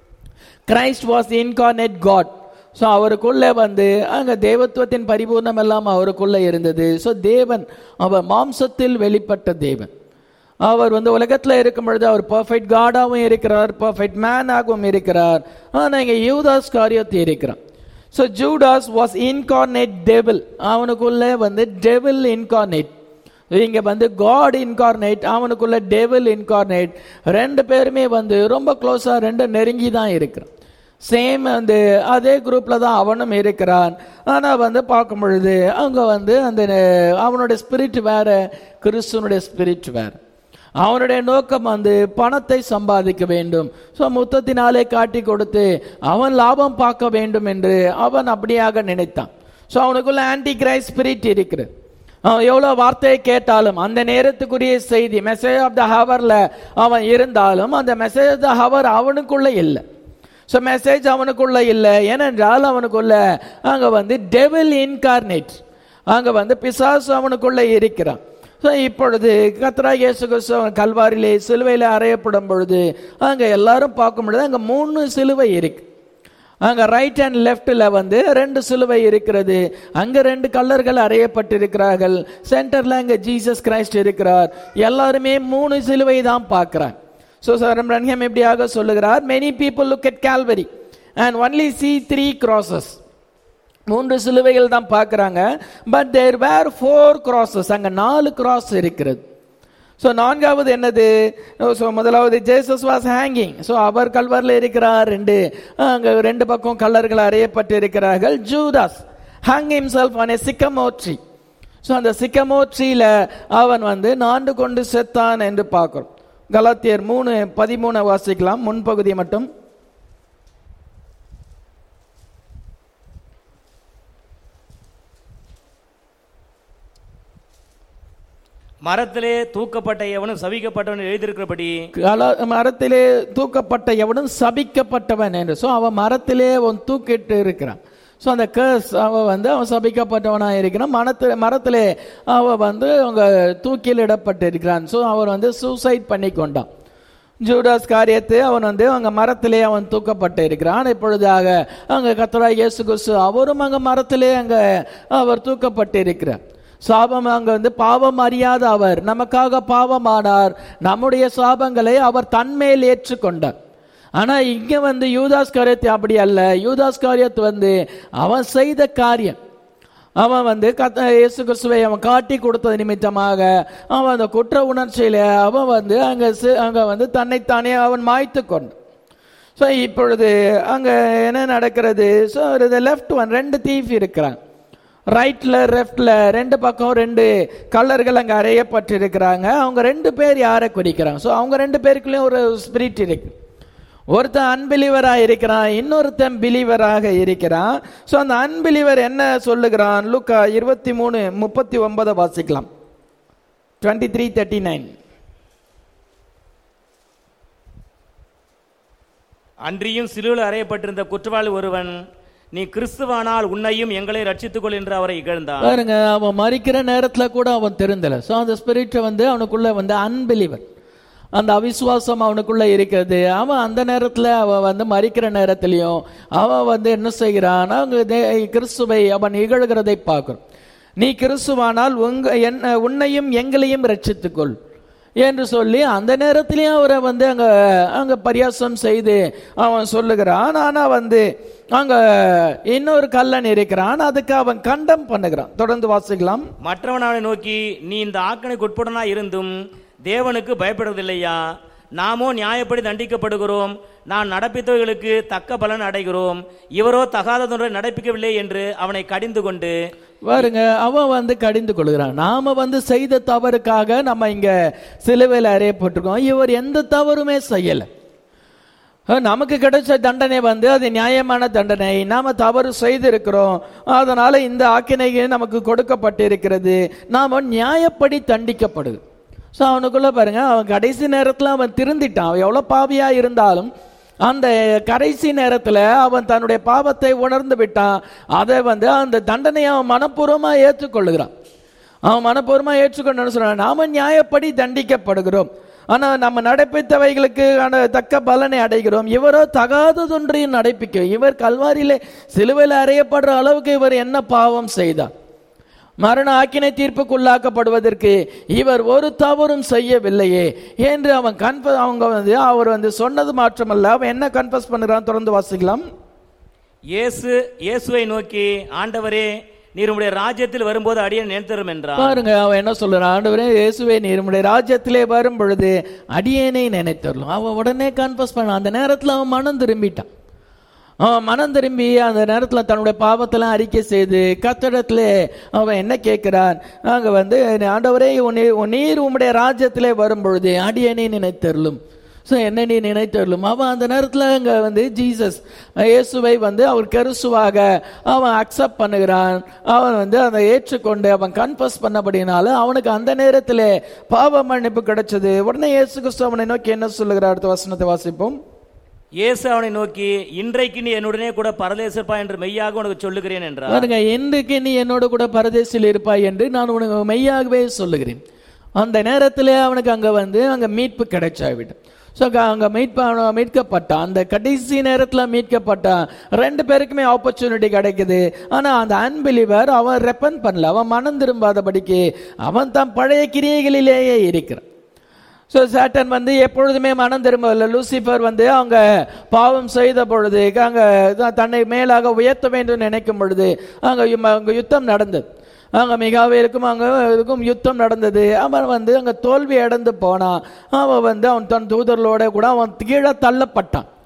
Christ was incarnate God so அவருக்குள்ளே வந்து அங்கே தேவத்துவத்தின் பரிபூர்ணம் எல்லாம் அவருக்குள்ளே இருந்தது ஸோ தேவன் அவர் மாம்சத்தில் வெளிப்பட்ட தேவன் அவர் வந்து உலகத்தில் இருக்கும் பொழுது அவர் பர்ஃபெக்ட் காடாகவும் இருக்கிறார் பர்ஃபெக்ட் மேனாகவும் இருக்கிறார் ஆனால் இங்கே யூதாஸ் காரியத்தை இருக்கிறார் so Judas was incarnate devil அவனுக்குள்ளே வந்து டெபிள் இன்கார்னேட் இங்க வந்து காட் இன்கார்னேட் அவனுக்குள்ள டெவில் இன்கார்னேட் ரெண்டு பேருமே வந்து ரொம்ப க்ளோஸா ரெண்டு நெருங்கி தான் இருக்கிறான் சேம் வந்து அதே குரூப்ல தான் அவனும் இருக்கிறான் ஆனா வந்து பார்க்கும் பொழுது அங்க வந்து அந்த அவனுடைய ஸ்பிரிட் வேற கிறிஸ்துவனுடைய ஸ்பிரிட் வேற அவனுடைய நோக்கம் வந்து பணத்தை சம்பாதிக்க வேண்டும் ஸோ முத்தத்தினாலே காட்டி கொடுத்து அவன் லாபம் பார்க்க வேண்டும் என்று அவன் அப்படியாக நினைத்தான் ஸோ அவனுக்குள்ள ஆன்டி கிரைஸ்ட் ஸ்பிரிட் இருக்கிறது அவன் எவ்வளவு வார்த்தையை கேட்டாலும் அந்த நேரத்துக்குரிய செய்தி மெசேஜ் ஆஃப் த ஹவர்ல அவன் இருந்தாலும் அந்த மெசேஜ் ஆஃப் த ஹவர் அவனுக்குள்ள இல்லை ஸோ மெசேஜ் அவனுக்குள்ள இல்லை ஏனென்றால் அவனுக்குள்ள அங்க வந்து டெவில் இன்கார்னேட் அங்க வந்து பிசாசு அவனுக்குள்ள இருக்கிறான் ஸோ இப்பொழுது கத்ரா இயேசு கிறிஸ்து அவன் கல்வாரிலே சிலுவையில் அறையப்படும் பொழுது அங்க எல்லாரும் பார்க்கும் பொழுது அங்க மூணு சிலுவை இருக்கு அங்க ரைட் அண்ட் லெஃப்ட்ல வந்து ரெண்டு சிலுவை இருக்கிறது அங்க ரெண்டு கல்லர்கள் அறையப்பட்டிருக்கிறார்கள் சென்டர்ல அங்க ஜீசஸ் கிரைஸ்ட் இருக்கிறார் எல்லாருமே மூணு சிலுவை தான் பார்க்கிறாங்க ஸோ சரம் ரன்ஹம் எப்படியாக சொல்லுகிறார் many people look at Calvary and only see three crosses மூன்று சிலுவைகள் தான் பார்க்குறாங்க but there were four crosses அங்கே நாலு கிராஸ் இருக்கிறது ஸோ நான்காவது என்னது ஸோ முதலாவது ஜேசஸ் வாஸ் ஹேங்கிங் ஸோ அவர் கல்வரில் இருக்கிறார் ரெண்டு அங்கே ரெண்டு பக்கம் கல்லர்கள் அறையப்பட்டு இருக்கிறார்கள் Judas hang himself on a sycamore tree so அந்த சிக்கமோ ட்ரீல அவன் வந்து நாண்டு கொண்டு செத்தான் என்று பார்க்கிறோம் கலாத்தியர் மூணு பதிமூணை வாசிக்கலாம் முன்பகுதி மட்டும் மரத்திலே தூக்கப்பட்ட எவனும் சவிக்கப்பட்டவன் எழுதியிருக்கிறபடி கல- மரத்திலே தூக்கப்பட்ட எவனும் சபிக்கப்பட்டவன் என்று ஸோ அவன் மரத்திலே அவன் தூக்கிட்டு இருக்கிறான் ஸோ அந்த கேர்ஸ் அவன் வந்து அவன் சபிக்கப்பட்டவனா இருக்கிறான் மரத்து மரத்திலே அவன் வந்து அவங்க தூக்கில் இடப்பட்டு இருக்கிறான் ஸோ அவன் வந்து சூசைட் பண்ணி கொண்டான் ஜூடாஸ் காரியத்தை அவன் வந்து அங்க மரத்திலே அவன் தூக்கப்பட்டு இருக்கிறான் இப்பொழுதாக அங்க கத்தரா இயேசு கிறிஸ்து அவரும் அங்க மரத்திலே அங்க அவர் தூக்கப்பட்டு இருக்கிறார் சாபம் அங்க வந்து பாவம் அறியாத அவர் நமக்காக பாவமானார் நம்முடைய சாபங்களை அவர் தன்மேல் ஏற்றுக்கொண்டார் ஆனா இங்க வந்து யூதாஸ் காரியத்தை அப்படி அல்ல யூதாஸ் காரியத்தை வந்து அவன் செய்த காரியம் அவன் வந்து கத்த இயேசு கிறிஸ்துவை அவன் காட்டி கொடுத்தது நிமித்தமாக அவன் அந்த குற்ற உணர்ச்சியில அவன் வந்து அங்க சி- அங்க வந்து தன்னைத்தானே அவன் மாய்த்து கொண்டான் ஸோ இப்பொழுது அங்க என்ன நடக்கிறது ஸோ இது லெஃப்ட் ஒன் ரெண்டு தீஃப் இருக்கிறாங்க ரைட்ல லெஃப்ட்ல ரெண்டு பக்கம் ரெண்டு கல்லர்கள் அங்க அறையப்பட்டிருக்கிறாங்க அவங்க ரெண்டு பேர் யாரை குறிக்கிறாங்க ஸோ அவங்க ரெண்டு பேருக்குள்ளேயும் ஒரு ஸ்பிரிட் இருக்கு ஒருத்தன் அன்பிலிவராக இருக்கிறான் இன்னொருத்தன் பிலீவராக இருக்கிறான் ஸோ அந்த அன்பிலிவர் என்ன சொல்லுகிறான் லுக்கா இருபத்தி மூணு முப்பத்தி ஒன்பதை வாசிக்கலாம் டுவெண்ட்டி த்ரீ தேர்ட்டி நைன் அன்றியும் சிலுவில் அறையப்பட்டிருந்த குற்றவாளி ஒருவன் நீ கிறிஸ்துவானால் உன்னையும் எங்களை ரட்சித்துக்கொள் என்று அவரை இகழ்ந்தான் பாருங்க அவன் மறிக்கிற நேரத்துல கூட அவன் தெரிந்தல ஸோ அந்த ஸ்பிரிட் வந்து அவனுக்குள்ள வந்து அன்பிலிவர் அந்த அவிசுவாசம் அவனுக்குள்ள இருக்கிறது அவன் அந்த நேரத்துல அவன் வந்து மறிக்கிற நேரத்திலையும் அவன் வந்து என்ன செய்கிறான் அவங்க தே- கிறிஸ்துவை அவன் இகழ்கிறதை பார்க்கிறோம் நீ கிறிஸ்துவானால் உங்க என்ன உன்னையும் எங்களையும் ரட்சித்துக்கொள் என்று சொல்லி அந்த நேரத்திலையும் அவரை வந்து அங்க அங்க பரியாசம் செய்து அவன் சொல்லுகிறான் ஆனா வந்து அங்க இன்னொரு கல்லன் இருக்கிறான் அதுக்கு அவன் கண்டம் பண்ணுகிறான் தொடர்ந்து வாசிக்கலாம் மற்றவன் அவனை நோக்கி நீ இந்த ஆக்கணைக்கு உட்படனா இருந்தும் தேவனுக்கு பயப்படுவதில்லையா நாமோ நியாயப்படி தண்டிக்கப்படுகிறோம் நான் நடப்பித்தவர்களுக்கு தக்க பலன் அடைகிறோம் இவரோ தகாததொன்றை நடப்பிக்கவில்லை என்று அவனை கடிந்து கொண்டு பாருங்க அவன் வந்து கடிந்து கொள்கிறான் நாம வந்து செய்த தவறுக்காக நம்ம இங்க சிலுவையில் அறையப்பட்டிருக்கோம் இவர் எந்த தவறுமே செய்யல அஹ் நமக்கு கிடைச்ச தண்டனை வந்து அது நியாயமான தண்டனை நாம தவறு செய்திருக்கிறோம் அதனால இந்த ஆக்கினை நமக்கு கொடுக்கப்பட்டிருக்கிறது நாம நியாயப்படி தண்டிக்கப்படுது ஸோ அவனுக்குள்ள பாருங்க அவன் கடைசி நேரத்தில் அவன் திருந்திட்டான் அவன் எவ்வளோ பாவியா இருந்தாலும் அந்த கடைசி நேரத்தில் அவன் தன்னுடைய பாவத்தை உணர்ந்து விட்டான் அதை வந்து அந்த தண்டனையை அவன் மனப்பூர்வமாக ஏற்றுக்கொள்ளுகிறான் அவன் மனப்பூர்வமாக ஏற்றுக்கொண்டு சொல்றான் நாம நியாயப்படி தண்டிக்கப்படுகிறோம் ஆனா நம்ம நடப்பித்தவைகளுக்கு ஆன தக்க பலனை அடைகிறோம் இவரோ தகாததொன்றையும் நடப்பிக்க இவர் கல்வாரியிலே சிலுவையில் அறையப்படுற அளவுக்கு இவர் என்ன பாவம் செய்தார் மரண ஆக்கினை தீர்ப்புக்குள்ளாக்கப்படுவதற்கு இவர் ஒரு தவறும் செய்யவில்லையே என்று அவன் கன்ப அவங்க வந்து அவர் வந்து சொன்னது மாற்றமல்ல அவன் என்ன கன்ஃபஸ் பண்ணுறான் தொடர்ந்து வாசிக்கலாம் இயேசு இயேசுவை நோக்கி ஆண்டவரே நீர் உம்முடைய ராஜ்யத்தில் வரும்போது அடியேன் நினைத்தரும் என்றான் பாருங்க அவன் என்ன சொல்றான் ஆண்டவரே இயேசுவே நீர் உம்முடைய ராஜ்யத்திலே வரும் பொழுது அடியேனை நினைத்தரலாம் அவன் உடனே கன்ஃபஸ் பண்ணான் அந்த நேரத்தில் அவன் மனம் திரும்பிட்டான் அவன் மனம் திரும்பி அந்த நேரத்தில் தன்னுடைய பாவத்தெல்லாம் அறிக்கை செய்து கத்தடத்துல அவன் என்ன கேட்கிறான் அங்க வந்து ஆண்டவரே உன்னை- உன் நீர் உம்முடைய ராஜ்யத்திலே வரும் பொழுது அடியேனை நினைத்தருளும் ஸோ என்ன நீ நினைத்தருளும் அவன் அந்த நேரத்தில் அங்கே வந்து ஜீசஸ் இயேசுவை வந்து அவர் கருசுவாக அவன் அக்செப்ட் பண்ணுகிறான் அவன் வந்து அதை ஏற்றுக்கொண்டு அவன் கன்ஃபஸ் பண்ணபடினால அவனுக்கு அந்த நேரத்தில் பாவ மன்னிப்பு கிடைச்சது உடனே இயேசு கிறிஸ்து அவனை நோக்கி என்ன சொல்லுகிறார் அடுத்த வசனத்தை வாசிப்போம் இயேசு அவனை நோக்கி இன்றைக்கு நீ என்னுடனே கூட பரதேசப்பா என்று மெய்யாக உனக்கு சொல்லுகிறேன் என்றார் பாருங்க இன்றைக்கு நீ என்னோட கூட பரதேசில் இருப்பாய் என்று நான் உனக்கு மெய்யாகவே சொல்லுகிறேன் அந்த நேரத்தில் அவனுக்கு அங்க வந்து அங்க மீட்பு கிடைச்சாவிடும் ஸோ அங்க மீட்பு அவன் மீட்கப்பட்டான் அந்த கடைசி நேரத்தில் மீட்கப்பட்டான் ரெண்டு பேருக்குமே ஆப்பர்ச்சுனிட்டி கிடைக்குது ஆனா அந்த அன்பிலிவர் அவன் ரெப்பன் பண்ணல அவன் மனம் திரும்பாதபடிக்கு அவன் தன் பழைய கிரியைகளிலேயே இருக்கிறான் ஸோ சேட்டன் வந்து எப்பொழுதுமே மனம் திரும்பவில்லை லூசிஃபர் வந்து அவங்க பாவம் செய்த பொழுது அங்க தான் தன்னை மேலாக உயர்த்த வேண்டும் நினைக்கும் பொழுது அங்க யு- அங்க யுத்தம் நடந்தது அங்க மிகாவேலுக்கும் அங்க இதுக்கும் யுத்தம் நடந்தது அவன் வந்து அங்க தோல்வி அடைந்து போனான் அவன் வந்து அவன் தன் தூதர்களோட கூட அவன் கீழே தள்ளப்பட்டான்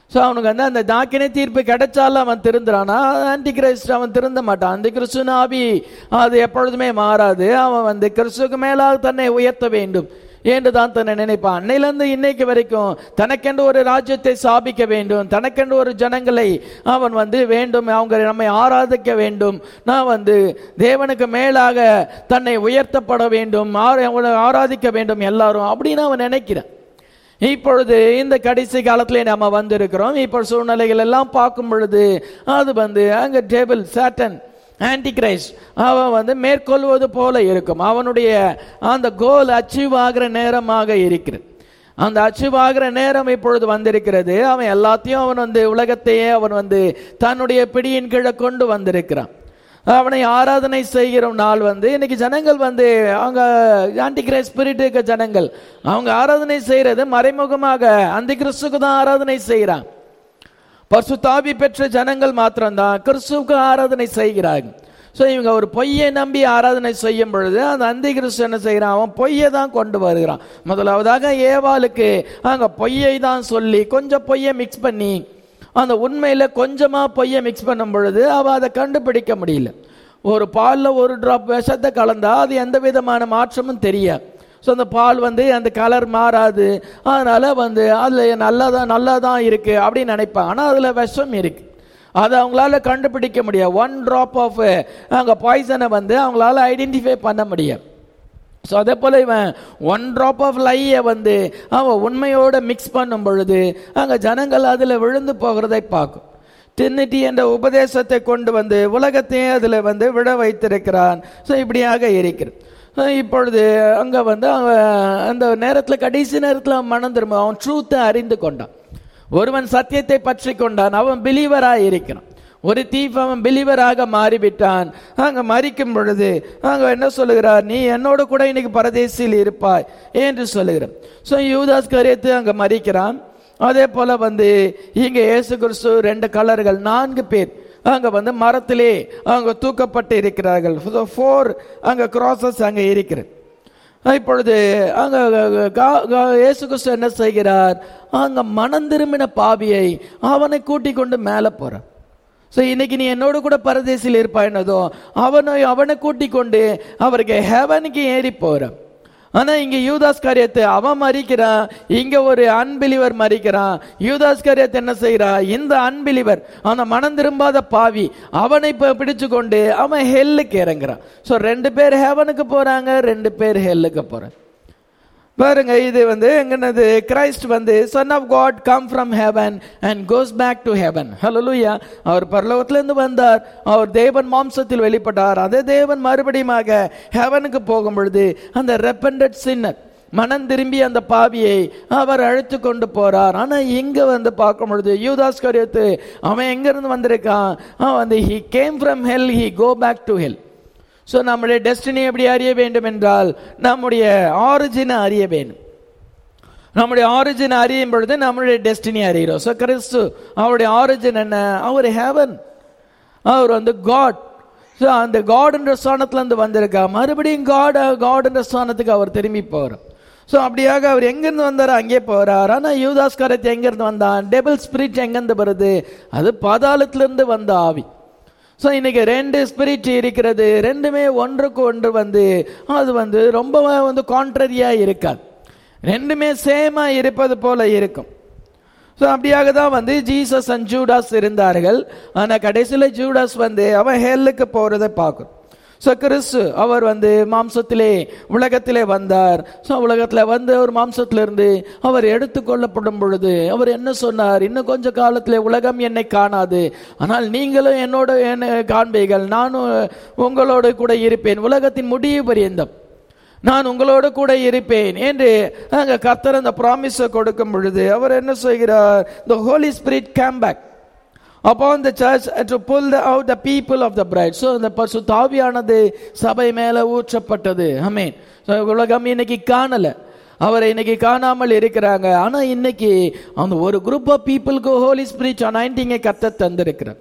ஸோ அவனுக்கு வந்து அந்த தாக்கினை தீர்ப்பு கிடைச்சாலும் அவன் திருந்துறானா ஆன்டி கிரைஸ்ட் அவன் திருந்த மாட்டான் அந்த கிறிஸ்துவ ஆவி அது எப்பொழுதுமே மாறாது அவன் வந்து கிறிஸ்துவுக்கு மேலாக தன்னை உயர்த்த வேண்டும் என்று தான் தன்னை நினைப்பான் அன்னையிலிருந்து இன்னைக்கு வரைக்கும் தனக்கென்று ஒரு ராஜ்யத்தை ஸ்தாபிக்க வேண்டும் தனக்கென்று ஒரு ஜனங்களை அவன் வந்து வேண்டும் அவங்க நம்மை ஆராதிக்க வேண்டும் நான் வந்து தேவனுக்கு மேலாக தன்னை உயர்த்தப்பட வேண்டும் ஆர- அவனை ஆராதிக்க வேண்டும் எல்லாரும் அப்படின்னு அவன் நினைக்கிறான் இப்பொழுது இந்த கடைசி காலத்திலே நாம வந்திருக்கிறோம் இப்போ சூழ்நிலைகள் எல்லாம் பார்க்கும் பொழுது அது வந்து அங்க டேபிள் சாட்டன் ஆன்டி கிரைஸ்ட் அவன் வந்து மேற்கொள்வது போல இருக்கும் அவனுடைய அந்த கோல் அச்சீவ் ஆகிற நேரமாக இருக்கிறது அந்த அச்சீவ் ஆகிற நேரம் இப்பொழுது வந்திருக்கிறது அவன் எல்லாத்தையும் அவன் வந்து உலகத்தையே அவன் வந்து தன்னுடைய பிடியின் கீழே கொண்டு வந்திருக்கிறான் அவனை ஆராதனை செய்கிற நாள் வந்து இன்னைக்கு ஜனங்கள் வந்து அவங்க ஆன்டி கிரைஸ்ட் ஸ்பிரிட் இருக்க ஜனங்கள் அவங்க ஆராதனை செய்யறது மறைமுகமாக அந்த கிறிஸ்துக்கு தான் ஆராதனை செய்கிறான் பரிசுத்தாவி பெற்ற ஜனங்கள் மாத்திரம்தான் கிறிஸ்துவுக்கு ஆராதனை செய்கிறாங்க ஸோ இவங்க ஒரு பொய்யை நம்பி ஆராதனை செய்யும் பொழுது அந்த அந்தி கிறிஸ்து என்ன செய்கிறான் அவன் பொய்யை தான் கொண்டு வருகிறான் முதலாவதாக ஏவாளுக்கு அங்க பொய்யை தான் சொல்லி கொஞ்சம் பொய்யை மிக்ஸ் பண்ணி அந்த உண்மையில கொஞ்சமா பொய்யை மிக்ஸ் பண்ணும் பொழுது அவ அதை கண்டுபிடிக்க முடியல ஒரு பால்ல ஒரு டிராப் விஷத்தை கலந்தா அது எந்த விதமான மாற்றமும் தெரியாது ஸோ அந்த பால் வந்து அந்த கலர் மாறாது அதனால வந்து அதில் நல்லதா நல்லா தான் இருக்கு அப்படின்னு நினைப்பாங்க ஆனால் அதில் விஷம் இருக்கு அதை அவங்களால கண்டுபிடிக்க முடியாது ஒன் ட்ராப் ஆஃப் அங்கே பாய்சனை வந்து அவங்களால ஐடென்டிஃபை பண்ண முடியாது ஸோ அதே போல இவன் ஒன் ட்ராப் ஆஃப் லையை வந்து அவன் உண்மையோட மிக்ஸ் பண்ணும் பொழுது அங்கே ஜனங்கள் அதில் விழுந்து போகிறதை பார்க்கும் டிரினிட்டி என்ற உபதேசத்தை கொண்டு வந்து உலகத்தையே அதில் வந்து விழ வைத்திருக்கிறான் ஸோ இப்படியாக இருக்கிறது So, இப்பொழுது அங்கே வந்து அவன் அந்த நேரத்தில் கடைசி நேரத்தில் அவன் மனம் திரும்ப அவன் ட்ரூத்தை அறிந்து கொண்டான் ஒருவன் சத்தியத்தை பற்றி கொண்டான் அவன் பிலீவராக இருக்கிறான் ஒரு தீப் அவன் பிலீவராக மாறிவிட்டான் அங்க மறிக்கும் பொழுது அங்க என்ன சொல்லுகிறார் நீ என்னோட கூட இன்னைக்கு பரதேசியில் இருப்பாய் என்று சொல்லுகிறான் ஸோ யூதாஸ் கரியத்து அங்க மறிக்கிறான் அதே போல வந்து இங்க இயேசு கிறிஸ்து ரெண்டு கலர்கள் நான்கு பேர் அங்க வந்து மரத்திலே அங்க தூக்கப்பட்டு இருக்கிறார்கள் ஃபோர் அங்க கிராசஸ் அங்க இருக்கிறது இப்பொழுது அங்க கா- கா- இயேசு கிறிஸ்து என்ன செய்கிறார் அங்க மனம் திரும்பின பாவியை அவனை கூட்டிக் கொண்டு மேலே போறான் ஸோ இன்னைக்கு நீ என்னோட கூட பரதேசில் இருப்பாயினதோ அவனை அவனை கூட்டிக் கொண்டு அவருக்கு ஹெவனுக்கு ஏறி போறான் ஆனா இங்க யூதாஸ் காரியத்தை அவன் மறிக்கிறான் இங்க ஒரு அன்பிலிவர் மறிக்கிறான் யூதாஸ் காரியத்தை என்ன செய்யறான் இந்த அன்பிலிவர் அந்த மனம் திரும்பாத பாவி அவனை இப்ப பிடிச்சு கொண்டு அவன் ஹெல்லுக்கு இறங்குறான் ஸோ ரெண்டு பேர் ஹெவனுக்கு போறாங்க ரெண்டு பேர் ஹெல்லுக்கு போறாங்க பாருங்க இது வந்து எங்கனது கிரைஸ்ட் வந்து son of God come from heaven and goes back to heaven ஹalleluya அவர் பரலோகத்திலிருந்து வந்தார் அவர் தேவன் மாம்சத்தில் வெளிப்பட்டார் அதே தேவன் மறுபடியுமாக ஹெவனுக்கு போகும் பொழுது அந்த ரெப்பண்டட் சின்னர் மனம் திரும்பி அந்த பாவியை அவர் அழைத்து கொண்டு போறார் ஆனா இங்க வந்து பார்க்கும் பொழுது யூதாஸ் கரியத்து அவன் எங்க இருந்து வந்திருக்கான் அவன் வந்து he came from hell he go back to hell so நம்முடைய டெஸ்டினி எப்படி அறிய வேண்டும் என்றால் நம்முடைய ஆரிஜினை அறிய வேண்டும் நம்முடைய ஆரிஜின் அறியும் பொழுது நம்மளுடைய டெஸ்டினி அறிகிறோம் ஸோ கிறிஸ்து அவருடைய ஆரிஜின் என்ன அவர் ஹேவன் அவர் வந்து காட் ஸோ அந்த காடுன்ற ஸ்தானத்துலேருந்து வந்திருக்கா மறுபடியும் காட் காடுன்ற ஸ்தானத்துக்கு அவர் திரும்பி போகிறார் ஸோ அப்படியாக அவர் எங்கேருந்து வந்தாரோ அங்கே போகிறார் ஆனால் யூதாஸ் கரத் எங்கேருந்து வந்தான் டெபிள் ஸ்பிரிட் எங்கேருந்து வருது அது பாதாளத்திலிருந்து வந்த ஆவி ஸோ இன்னைக்கு ரெண்டு ஸ்பிரிட் இருக்கிறது ரெண்டுமே ஒன்றுக்கு ஒன்று வந்து அது வந்து ரொம்ப வந்து கான்ட்ரரியா இருக்காது ரெண்டுமே சேமா இருப்பது போல இருக்கும் ஸோ அப்படியாக தான் வந்து ஜீசஸ் அண்ட் ஜூடாஸ் இருந்தார்கள் ஆனால் கடைசியில் ஜூடாஸ் வந்து அவன் ஹெல்லுக்கு போகிறதை பார்க்கும் ஸோ கிறிஸ்து அவர் வந்து மாம்சத்திலே உலகத்திலே வந்தார் ஸோ உலகத்தில் வந்து அவர் மாம்சத்திலிருந்து அவர் எடுத்துக்கொள்ளப்படும் பொழுது அவர் என்ன சொன்னார் இன்னும் கொஞ்ச காலத்தில் உலகம் என்னை காணாது ஆனால் நீங்களும் என்னோட என்ன காண்பீர்கள் நானும் உங்களோடு கூட இருப்பேன் உலகத்தின் முடிவு பரியந்தம் நான் உங்களோடு கூட இருப்பேன் என்று அங்க கர்த்தர் அந்த ப்ராமிஸை கொடுக்கும் பொழுது அவர் என்ன செய்கிறார் the holy spirit came back upon the church to pull the, out the people of the bride so இந்த பசுத்தாவியானது சபை மேல ஊற்றப்பட்டது ஆமென் So, உலகம் இன்னைக்கு காணல அவரை இன்னைக்கு காணாமல் இருக்கிறாங்க ஆனா இன்னைக்கு அந்த ஒரு குரூப் ஆஃப் பீப்புளுக்கு ஹோலி ஸ்பிரிட் அனாயிண்டிங்கை கத்த தந்திருக்கிறார்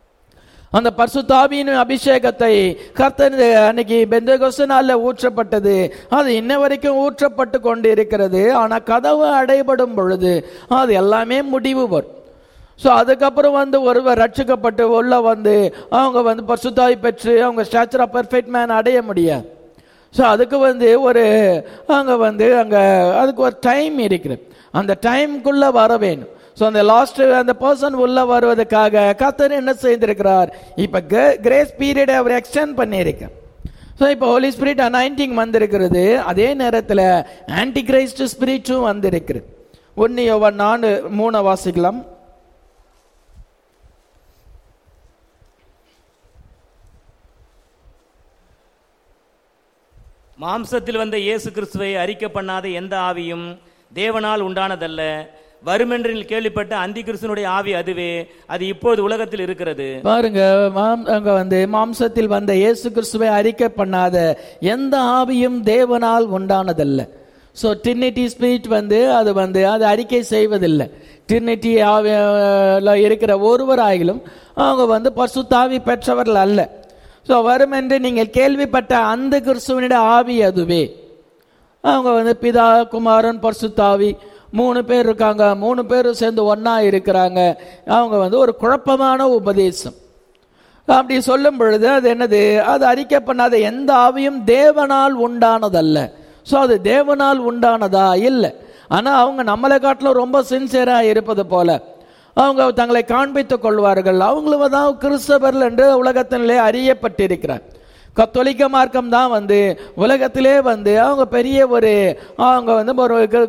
அந்த பரிசுத்தாவியின் அபிஷேகத்தை கர்த்தர் அன்னைக்கு பெந்தகோஸ்து நாள்ல ஊற்றப்பட்டது அது இன்ன வரைக்கும் ஊற்றப்பட்டு கொண்டு இருக்கிறது ஆனா கதவு அடைபடும் பொழுது அது எல்லாமே முடிவு வரும் ஸோ அதுக்கப்புறம் வந்து ஒருவர் ரட்சிக்கப்பட்டு உள்ள வந்து அவங்க வந்து பசுத்தாய் பெற்று அவங்க ஸ்டாச்சர் ஆஃப் பெர்ஃபெக்ட் மேன் அடைய முடியாது ஸோ அதுக்கு வந்து ஒரு அங்கே வந்து அங்கே அதுக்கு ஒரு டைம் இருக்கிறது அந்த டைம்குள்ளே வர வேணும் ஸோ அந்த லாஸ்ட் அந்த பர்சன் உள்ள வருவதற்காக கத்தர் என்ன செய்திருக்கிறார் இப்போ கிரேஸ் பீரியடை அவர் எக்ஸ்டெண்ட் பண்ணியிருக்கார் ஸோ இப்போ ஹோலி ஸ்பிரிட் அனாயிண்டிங் வந்திருக்கிறது அதே நேரத்தில் ஆன்டி கிரைஸ்ட் ஸ்பிரிட்டும் வந்திருக்கிறது ஒன்று யோவான் நாலு மூணை வாசிக்கலாம் மாம்சத்தில் வந்த இயேசு கிறிஸ்துவை அறிக்கை பண்ணாத எந்த ஆவியும் தேவனால் உண்டானதல்ல வருமென்றில் கேள்விப்பட்ட அந்தி கிறிஸ்துனுடைய ஆவி அதுவே அது இப்போது உலகத்தில் இருக்கிறது பாருங்க மாம் அங்க வந்து மாம்சத்தில் வந்த இயேசு கிறிஸ்துவை அறிக்கை பண்ணாத எந்த ஆவியும் தேவனால் உண்டானதல்ல ஸோ டிரினிட்டி ஸ்பிரிட் வந்து அது வந்து அது அறிக்கை செய்வதில்லை டிரினிட்டி ஆவியில் இருக்கிற ஒருவராயிலும் அவங்க வந்து பசுத்தாவி பெற்றவர்கள் அல்ல ஸோ வரும் என்று நீங்கள் கேள்விப்பட்ட அந்த கிறிஸ்துவனிட ஆவி அதுவே அவங்க வந்து பிதா குமாரன் பரிசுத்தாவி மூணு பேர் இருக்காங்க மூணு பேரும் சேர்ந்து ஒண்ணா இருக்கிறாங்க அவங்க வந்து ஒரு குழப்பமான உபதேசம் அப்படி சொல்லும் பொழுது அது என்னது அது அறிக்கை பண்ணாத எந்த ஆவியும் தேவனால் உண்டானதல்ல ஸோ அது தேவனால் உண்டானதா இல்லை ஆனால் அவங்க நம்மளை காட்டிலும் ரொம்ப சின்சியராக இருப்பது போல அவங்க தங்களை காண்பித்துக் கொள்வார்கள் அவங்களும் தான் கிறிஸ்தவர்கள் என்று உலகத்திலே அறியப்பட்டிருக்கிறார் கத்தோலிக்க மார்க்கம் தான் வந்து உலகத்திலே வந்து அவங்க பெரிய ஒரு அவங்க வந்து ஒரு கிறிஸ்துவர்களாக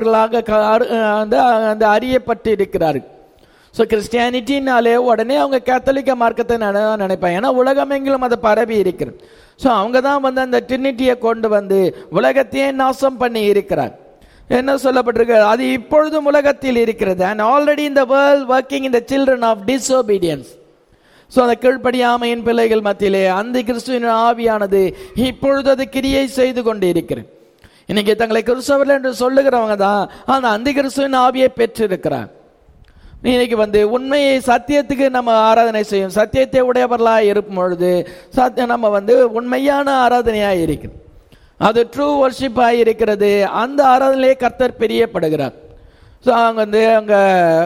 க- அரு- வந்து அந்த அறியப்பட்டு இருக்கிறார்கள் ஸோ கிறிஸ்டியானிட்டினாலே உடனே அவங்க கேத்தலிக்க மார்க்கத்தை நினை- நினைப்பாங்க ஏன்னா உலகமெங்கிலும் அது பரவி இருக்கிறது ஸோ அவங்க தான் வந்து அந்த ட்ரினிட்டியை கொண்டு வந்து உலகத்தையே நாசம் பண்ணி இருக்கிறார் என்ன சொல்லப்பட்டிருக்கு அது இப்பொழுதும் உலகத்தில் இருக்கிறது அண்ட் ஆல்ரெடி இந்த வேர்ல்ட் ஒர்க்கிங் இந்த சில்ட்ரன் ஆஃப் டிஸ்ஓபீடியன்ஸ் ஸோ அந்த கீழ்ப்படியாமையின் பிள்ளைகள் மத்தியிலே அந்த கிறிஸ்துவின் ஆவியானது இப்பொழுது அது கிரியை செய்து கொண்டு இருக்கிறது இன்னைக்கு தங்களை கிறிஸ்தவர்கள் என்று சொல்லுகிறவங்க தான் அந்த அந்த கிறிஸ்துவின் ஆவியை பெற்றிருக்கிறார் இன்னைக்கு வந்து உண்மையை சத்தியத்துக்கு நம்ம ஆராதனை செய்யும் சத்தியத்தை உடையவர்களாக இருக்கும் பொழுது சத்தியம் நம்ம வந்து உண்மையான ஆராதனையாக இருக்கிறது அது ட்ரூ வர்ஷிப்பாக இருக்கிறது அந்த ஆராதனையிலே கர்த்தர் பிரியப்படுகிறார் ஸோ அங்கே வந்து அங்கே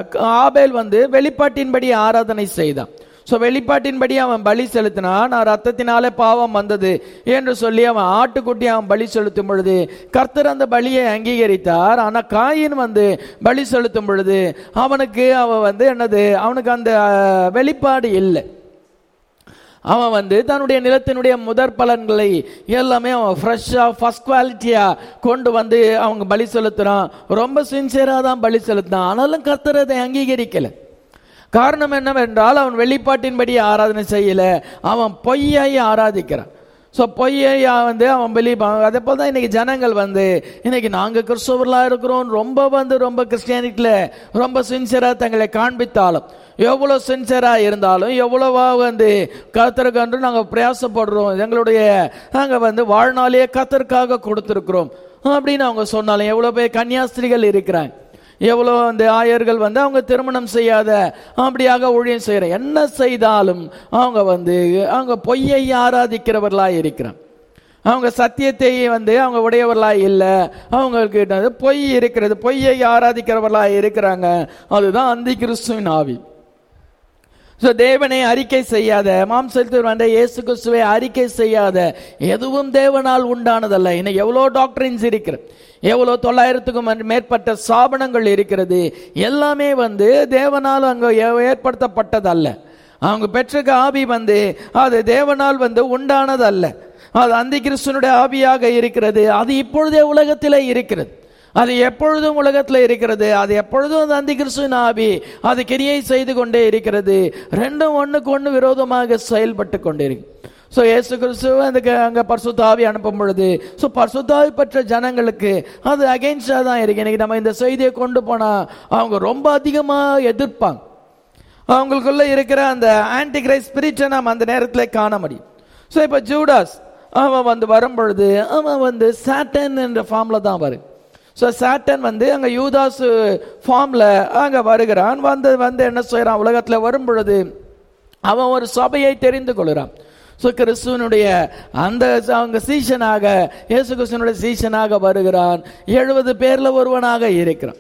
ஆபேல் வந்து வெளிப்பாட்டின்படி ஆராதனை செய்தான் ஸோ வெளிப்பாட்டின்படி அவன் பலி செலுத்தினான் நான் ரத்தத்தினாலே பாவம் வந்தது என்று சொல்லி அவன் ஆட்டுக்குட்டி அவன் பலி செலுத்தும் பொழுது கர்த்தர் அந்த பலியை அங்கீகரித்தார் ஆனால் காயின் வந்து பலி செலுத்தும் பொழுது அவனுக்கு அவன் வந்து என்னது அவனுக்கு அந்த அஹ், வெளிப்பாடு இல்லை அவன் வந்து தன்னுடைய நிலத்தினுடைய முதற் பலன்களை எல்லாமே அவன் ஃப்ரெஷ்ஷாக ஃபர்ஸ்ட் குவாலிட்டியாக கொண்டு வந்து அவங்க பலி செலுத்துறான் ரொம்ப சின்சியராக தான் பலி செலுத்தினான் ஆனாலும் கர்த்தர் அதை அங்கீகரிக்கலை காரணம் என்னவென்றால் அவன் வெளிப்பாட்டின்படி ஆராதனை செய்யல அவன் பொய்யாய் ஆராதிக்கிறான் ஸோ பொய்யை வந்து அவன் வெளி அதே போல் தான் இன்னைக்கு ஜனங்கள் வந்து இன்னைக்கு நாங்கள் கிறிஸ்தவர்களாக இருக்கிறோம் ரொம்ப வந்து ரொம்ப கிறிஸ்டியானிட்டியில் ரொம்ப சின்சியராக தங்களை காண்பித்தாலும் எவ்வளோ சின்சியராக இருந்தாலும் எவ்வளவா வந்து கத்தருக்கன்று நாங்கள் பிரயாசப்படுறோம் எங்களுடைய நாங்கள் வந்து வாழ்நாளையே கத்தருக்காக கொடுத்துருக்குறோம் அப்படின்னு அவங்க சொன்னாலும் எவ்வளோ பேர் கன்னியாஸ்திரிகள் இருக்கிறாங்க எவ்வளோ அந்த ஆயர்கள் வந்து அவங்க திருமணம் செய்யாத அப்படியாக ஊழியம் செய்கிற என்ன செய்தாலும் அவங்க வந்து அவங்க பொய்யை ஆராதிக்கிறவர்களாக இருக்கிறான் அவங்க சத்தியத்தை வந்து அவங்க உடையவர்களாக இல்லை அவங்களுக்கு என்னது பொய் இருக்கிறது பொய்யை ஆராதிக்கிறவர்களாக இருக்கிறாங்க அதுதான் அந்தி கிறிஸ்துவின் ஆவி ஸோ தேவனை அறிக்கை செய்யாத மாம்சத்தில் வந்த இயேசு கிறிஸ்துவை அறிக்கை செய்யாத எதுவும் தேவனால் உண்டானதல்ல இன்னைக்கு எவ்வளோ டாக்டரின்ஸ் இருக்கிறது எவ்வளோ தொள்ளாயிரத்துக்கும் மேற்- மேற்பட்ட ஸ்தாபனங்கள் இருக்கிறது எல்லாமே வந்து தேவனால் அங்கே ஏ- ஏற்படுத்தப்பட்டதல்ல அவங்க பெற்ற ஆவி வந்து அது தேவனால் வந்து உண்டானதல்ல அது அந்த கிறிஸ்துவனுடைய ஆவியாக இருக்கிறது அது இப்பொழுதே உலகத்திலே இருக்கிறது அது எப்பொழுதும் உலகத்தில் இருக்கிறது அது எப்பொழுதும் அது அந்த கிறிஸ்துவின் ஆவி அது கிரியை செய்து கொண்டே இருக்கிறது ரெண்டும் ஒண்ணுக்கு ஒன்று விரோதமாக செயல்பட்டு கொண்டே இருக்கு ஸோ இயேசு கிறிஸ்து அதுக்கு அங்கே பரிசுத்தாவி அனுப்பும் பொழுது ஸோ பரிசுத்தாவி பெற்ற ஜனங்களுக்கு அது அகெயின்ஸ்டாக தான் இருக்கு இன்னைக்கு நம்ம இந்த செய்தியை கொண்டு போனால் அவங்க ரொம்ப அதிகமாக எதிர்ப்பாங்க அவங்களுக்குள்ள இருக்கிற அந்த ஆன்டிகிரைஸ் ஸ்பிரிட்டை நாம் அந்த நேரத்தில் காண முடியும் ஸோ இப்போ ஜூடாஸ் அவன் வந்து வரும் பொழுது அவன் வந்து சாட்டன் என்ற ஃபார்மில் தான் வரும் ஸோ சாட்டன் வந்து அங்கே யூதாஸ் ஃபார்மில் அங்கே வருகிறான் வந்து வந்து என்ன செய்கிறான் உலகத்தில் வரும் பொழுது அவன் ஒரு சபையை தெரிந்து கொள்கிறான் ஸோ கிறிஸ்துவனுடைய அந்த அவங்க சீஷனாக இயேசு கிறிஸ்துவனுடைய சீஷனாக வருகிறான் எழுபது பேரில் ஒருவனாக இருக்கிறான்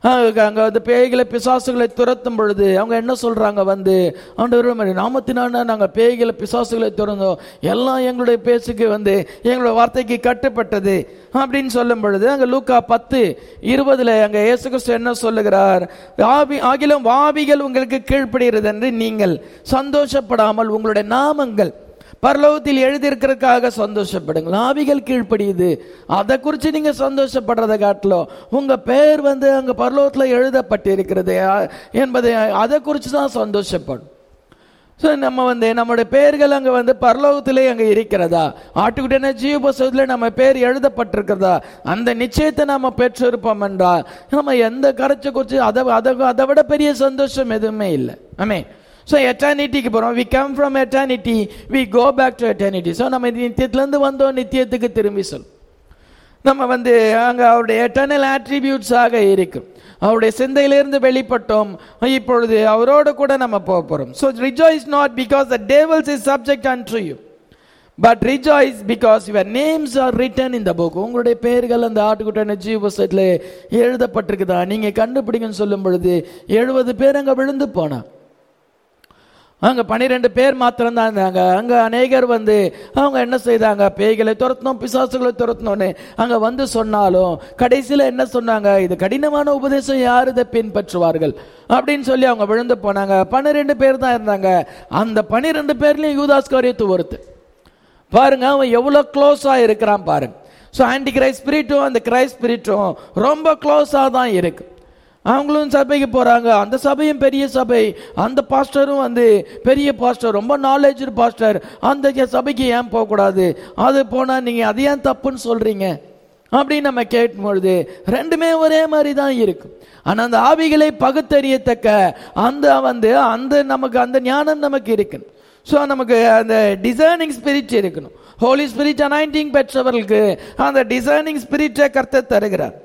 அங்க அங்க வந்து பேய்களை பிசாசுகளை துரத்தும் பொழுது அவங்க என்ன சொல்றாங்க வந்து ஆண்டவர் நாமத்தினால நாங்க பேய்களை பிசாசுகளை துறந்தோம் எல்லாம் எங்களுடைய பேச்சுக்கு வந்து எங்களுடைய வார்த்தைக்கு கட்டுப்பட்டது அப்படின்னு சொல்லும் பொழுது அங்க லூக்கா பத்து இருபதுல அங்க இயேசு கிறிஸ்து என்ன சொல்லுகிறார் ஆவி ஆகிலும் வாவிகள் உங்களுக்கு கீழ்ப்படுகிறது என்று நீங்கள் சந்தோஷப்படாமல் உங்களுடைய நாமங்கள் பரலோகத்தில் எழுதியிருக்கிறதுக்காக சந்தோஷப்படுங்கள் ஆவிகள் கீழ்ப்படியுது அதை குறித்து நீங்க சந்தோஷப்படுறதை காட்டிலும் உங்க பெயர் வந்து அங்க பரலோகத்தில் எழுதப்பட்டிருக்கிறது அ- என்பதை அதை குறித்து தான் சந்தோஷப்படும் ஸோ நம்ம வந்து நம்முடைய பெயர்கள் அங்கே வந்து பரலோகத்திலே அங்கே இருக்கிறதா ஆட்டுக்குட்டியான ஜீவ புஸ்தகத்தில் நம்ம பேர் எழுதப்பட்டிருக்கிறதா அந்த நிச்சயத்தை நம்ம பெற்றிருப்போம் என்றால் நம்ம எந்த கரைச்ச குறித்து அதை அதை அதை விட பெரிய சந்தோஷம் எதுவுமே இல்லை ஆமே ஸோ எட்டர்னிட்டிக்கு போகிறோம் we come from eternity we go back to eternity so நம்ம இது நித்தியத்திலேருந்து வந்தோம் நித்தியத்துக்கு திரும்பி சொல் நம்ம வந்து அங்கே அவருடைய எட்டர்னல் ஆட்ரிபியூட்ஸாக இருக்கும் அவருடைய சிந்தையிலிருந்து வெளிப்பட்டோம் இப்பொழுது அவரோடு கூட நம்ம போக போகிறோம் so rejoice not because the devils is subject unto you but rejoice because your names are written இந்த புக் உங்களுடைய பெயர்கள் அந்த ஆட்டுக்குட்டான ஜீவ புஸ்தகத்தில் எழுதப்பட்டிருக்குதா நீங்கள் கண்டுபிடிங்கன்னு சொல்லும் பொழுது எழுபது பேர் அங்கே விழுந்து போனா அங்க பன்னிரெண்டு பேர் மாத்திரம் தான் இருந்தாங்க அங்க அநேகர் வந்து அவங்க என்ன செய்தாங்க பேய்களை துரத்தணும் பிசாசுகளை துரத்தணும்னு அங்க வந்து சொன்னாலும் கடைசியில என்ன சொன்னாங்க இது கடினமான உபதேசம் யார் இதை பின்பற்றுவார்கள் அப்படின்னு சொல்லி அவங்க விழுந்து போனாங்க பன்னிரெண்டு பேர் தான் இருந்தாங்க அந்த பன்னிரெண்டு பேர்லயும் யூதாஸ் காரியத்து ஒருத்து பாருங்க அவன் எவ்வளவு க்ளோஸா இருக்கிறான் பாருங்க ஸோ ஆன்டி கிரைஸ்ட் ஸ்பிரிட்டும் அந்த கிரைஸ்ட் ஸ்பிரிட்டும் ரொம்ப க்ளோஸாக தான் இருக்கு அவங்களும் சபைக்கு போறாங்க அந்த சபையும் பெரிய சபை அந்த பாஸ்டரும் வந்து பெரிய பாஸ்டர் ரொம்ப நாலேஜ் பாஸ்டர் அந்த சபைக்கு ஏன் போகக்கூடாது அது போனா நீங்க அது ஏன் தப்புன்னு சொல்றீங்க அப்படின்னு நம்ம கேட்கும் பொழுது ரெண்டுமே ஒரே மாதிரி தான் இருக்கும் ஆனா அந்த ஆவிகளை பகுத்தறியத்தக்க அந்த வந்து அந்த நமக்கு அந்த ஞானம் நமக்கு இருக்கு ஸோ நமக்கு அந்த டிசைனிங் ஸ்பிரிட் இருக்கணும் ஹோலி ஸ்பிரிட் அனாயிண்டிங் பெற்றவர்களுக்கு அந்த டிசைனிங் ஸ்பிரிட்டை கர்த்தர் தருகிறார்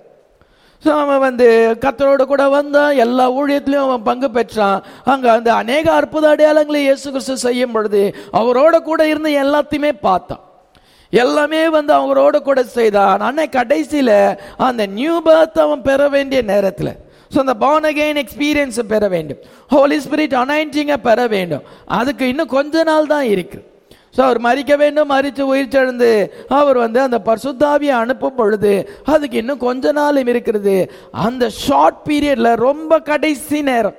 ஸோ அவன் வந்து கத்தரோட கூட வந்தான் எல்லா ஊழியத்திலையும் அவன் பங்கு பெற்றான் அங்க அந்த அநேக அற்புத அடையாளங்களை இயேசு கிறிஸ்து செய்யும் பொழுது அவரோட கூட இருந்து எல்லாத்தையுமே பார்த்தான் எல்லாமே வந்து அவரோட கூட செய்தான் ஆனால் கடைசியில அந்த நியூ பர்த் அவன் பெற வேண்டிய நேரத்தில் ஸோ அந்த born again எக்ஸ்பீரியன்ஸை பெற வேண்டும் ஹோலி ஸ்பிரிட் அனாயிண்டிங்கை பெற வேண்டும் அதுக்கு இன்னும் கொஞ்ச நாள் தான் இருக்கு ஸோ அவர் மறிக்க வேண்டும் மறித்து உயிர் தெழுந்து அவர் வந்து அந்த பரிசுத்தாவியை அனுப்பும் பொழுது அதுக்கு இன்னும் கொஞ்ச நாள் இருக்கிறது அந்த ஷார்ட் பீரியட்ல ரொம்ப கடைசி நேரம்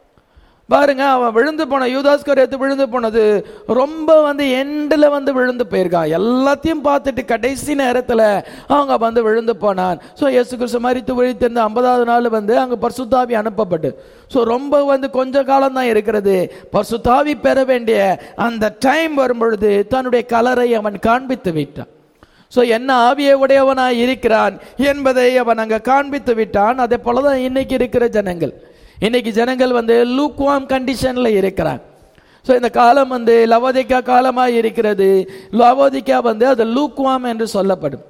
பாருங்க அவன் விழுந்து போன யூதாஸ்கரியத்து விழுந்து போனது ரொம்ப வந்து எண்டில் வந்து விழுந்து போயிருக்கான் எல்லாத்தையும் பார்த்துட்டு கடைசி நேரத்தில் அவங்க வந்து விழுந்து போனான் ஸோ இயேசு கிறிஸ்து மறித்து விழித்திருந்த ஐம்பதாவது நாள் வந்து அங்கே பர்சுத்தாவி அனுப்பப்பட்டு ஸோ ரொம்ப வந்து கொஞ்ச காலம் தான் இருக்கிறது பர்சுத்தாவி பெற வேண்டிய அந்த டைம் வரும் பொழுது தன்னுடைய கலரை அவன் காண்பித்து விட்டான் ஸோ என்ன ஆவியை உடையவனாய் இருக்கிறான் என்பதை அவன் அங்க காண்பித்து விட்டான் அதே போலதான் இன்னைக்கு இருக்கிற ஜனங்கள் இன்னைக்கு ஜனங்கள் வந்து லூக்வாம் கண்டிஷன்ல இருக்கிறாங்க ஸோ இந்த காலம் வந்து லவோதிக்கா காலமாக இருக்கிறது லவோதிக்கா வந்து அது லூக்வாம் என்று சொல்லப்படும்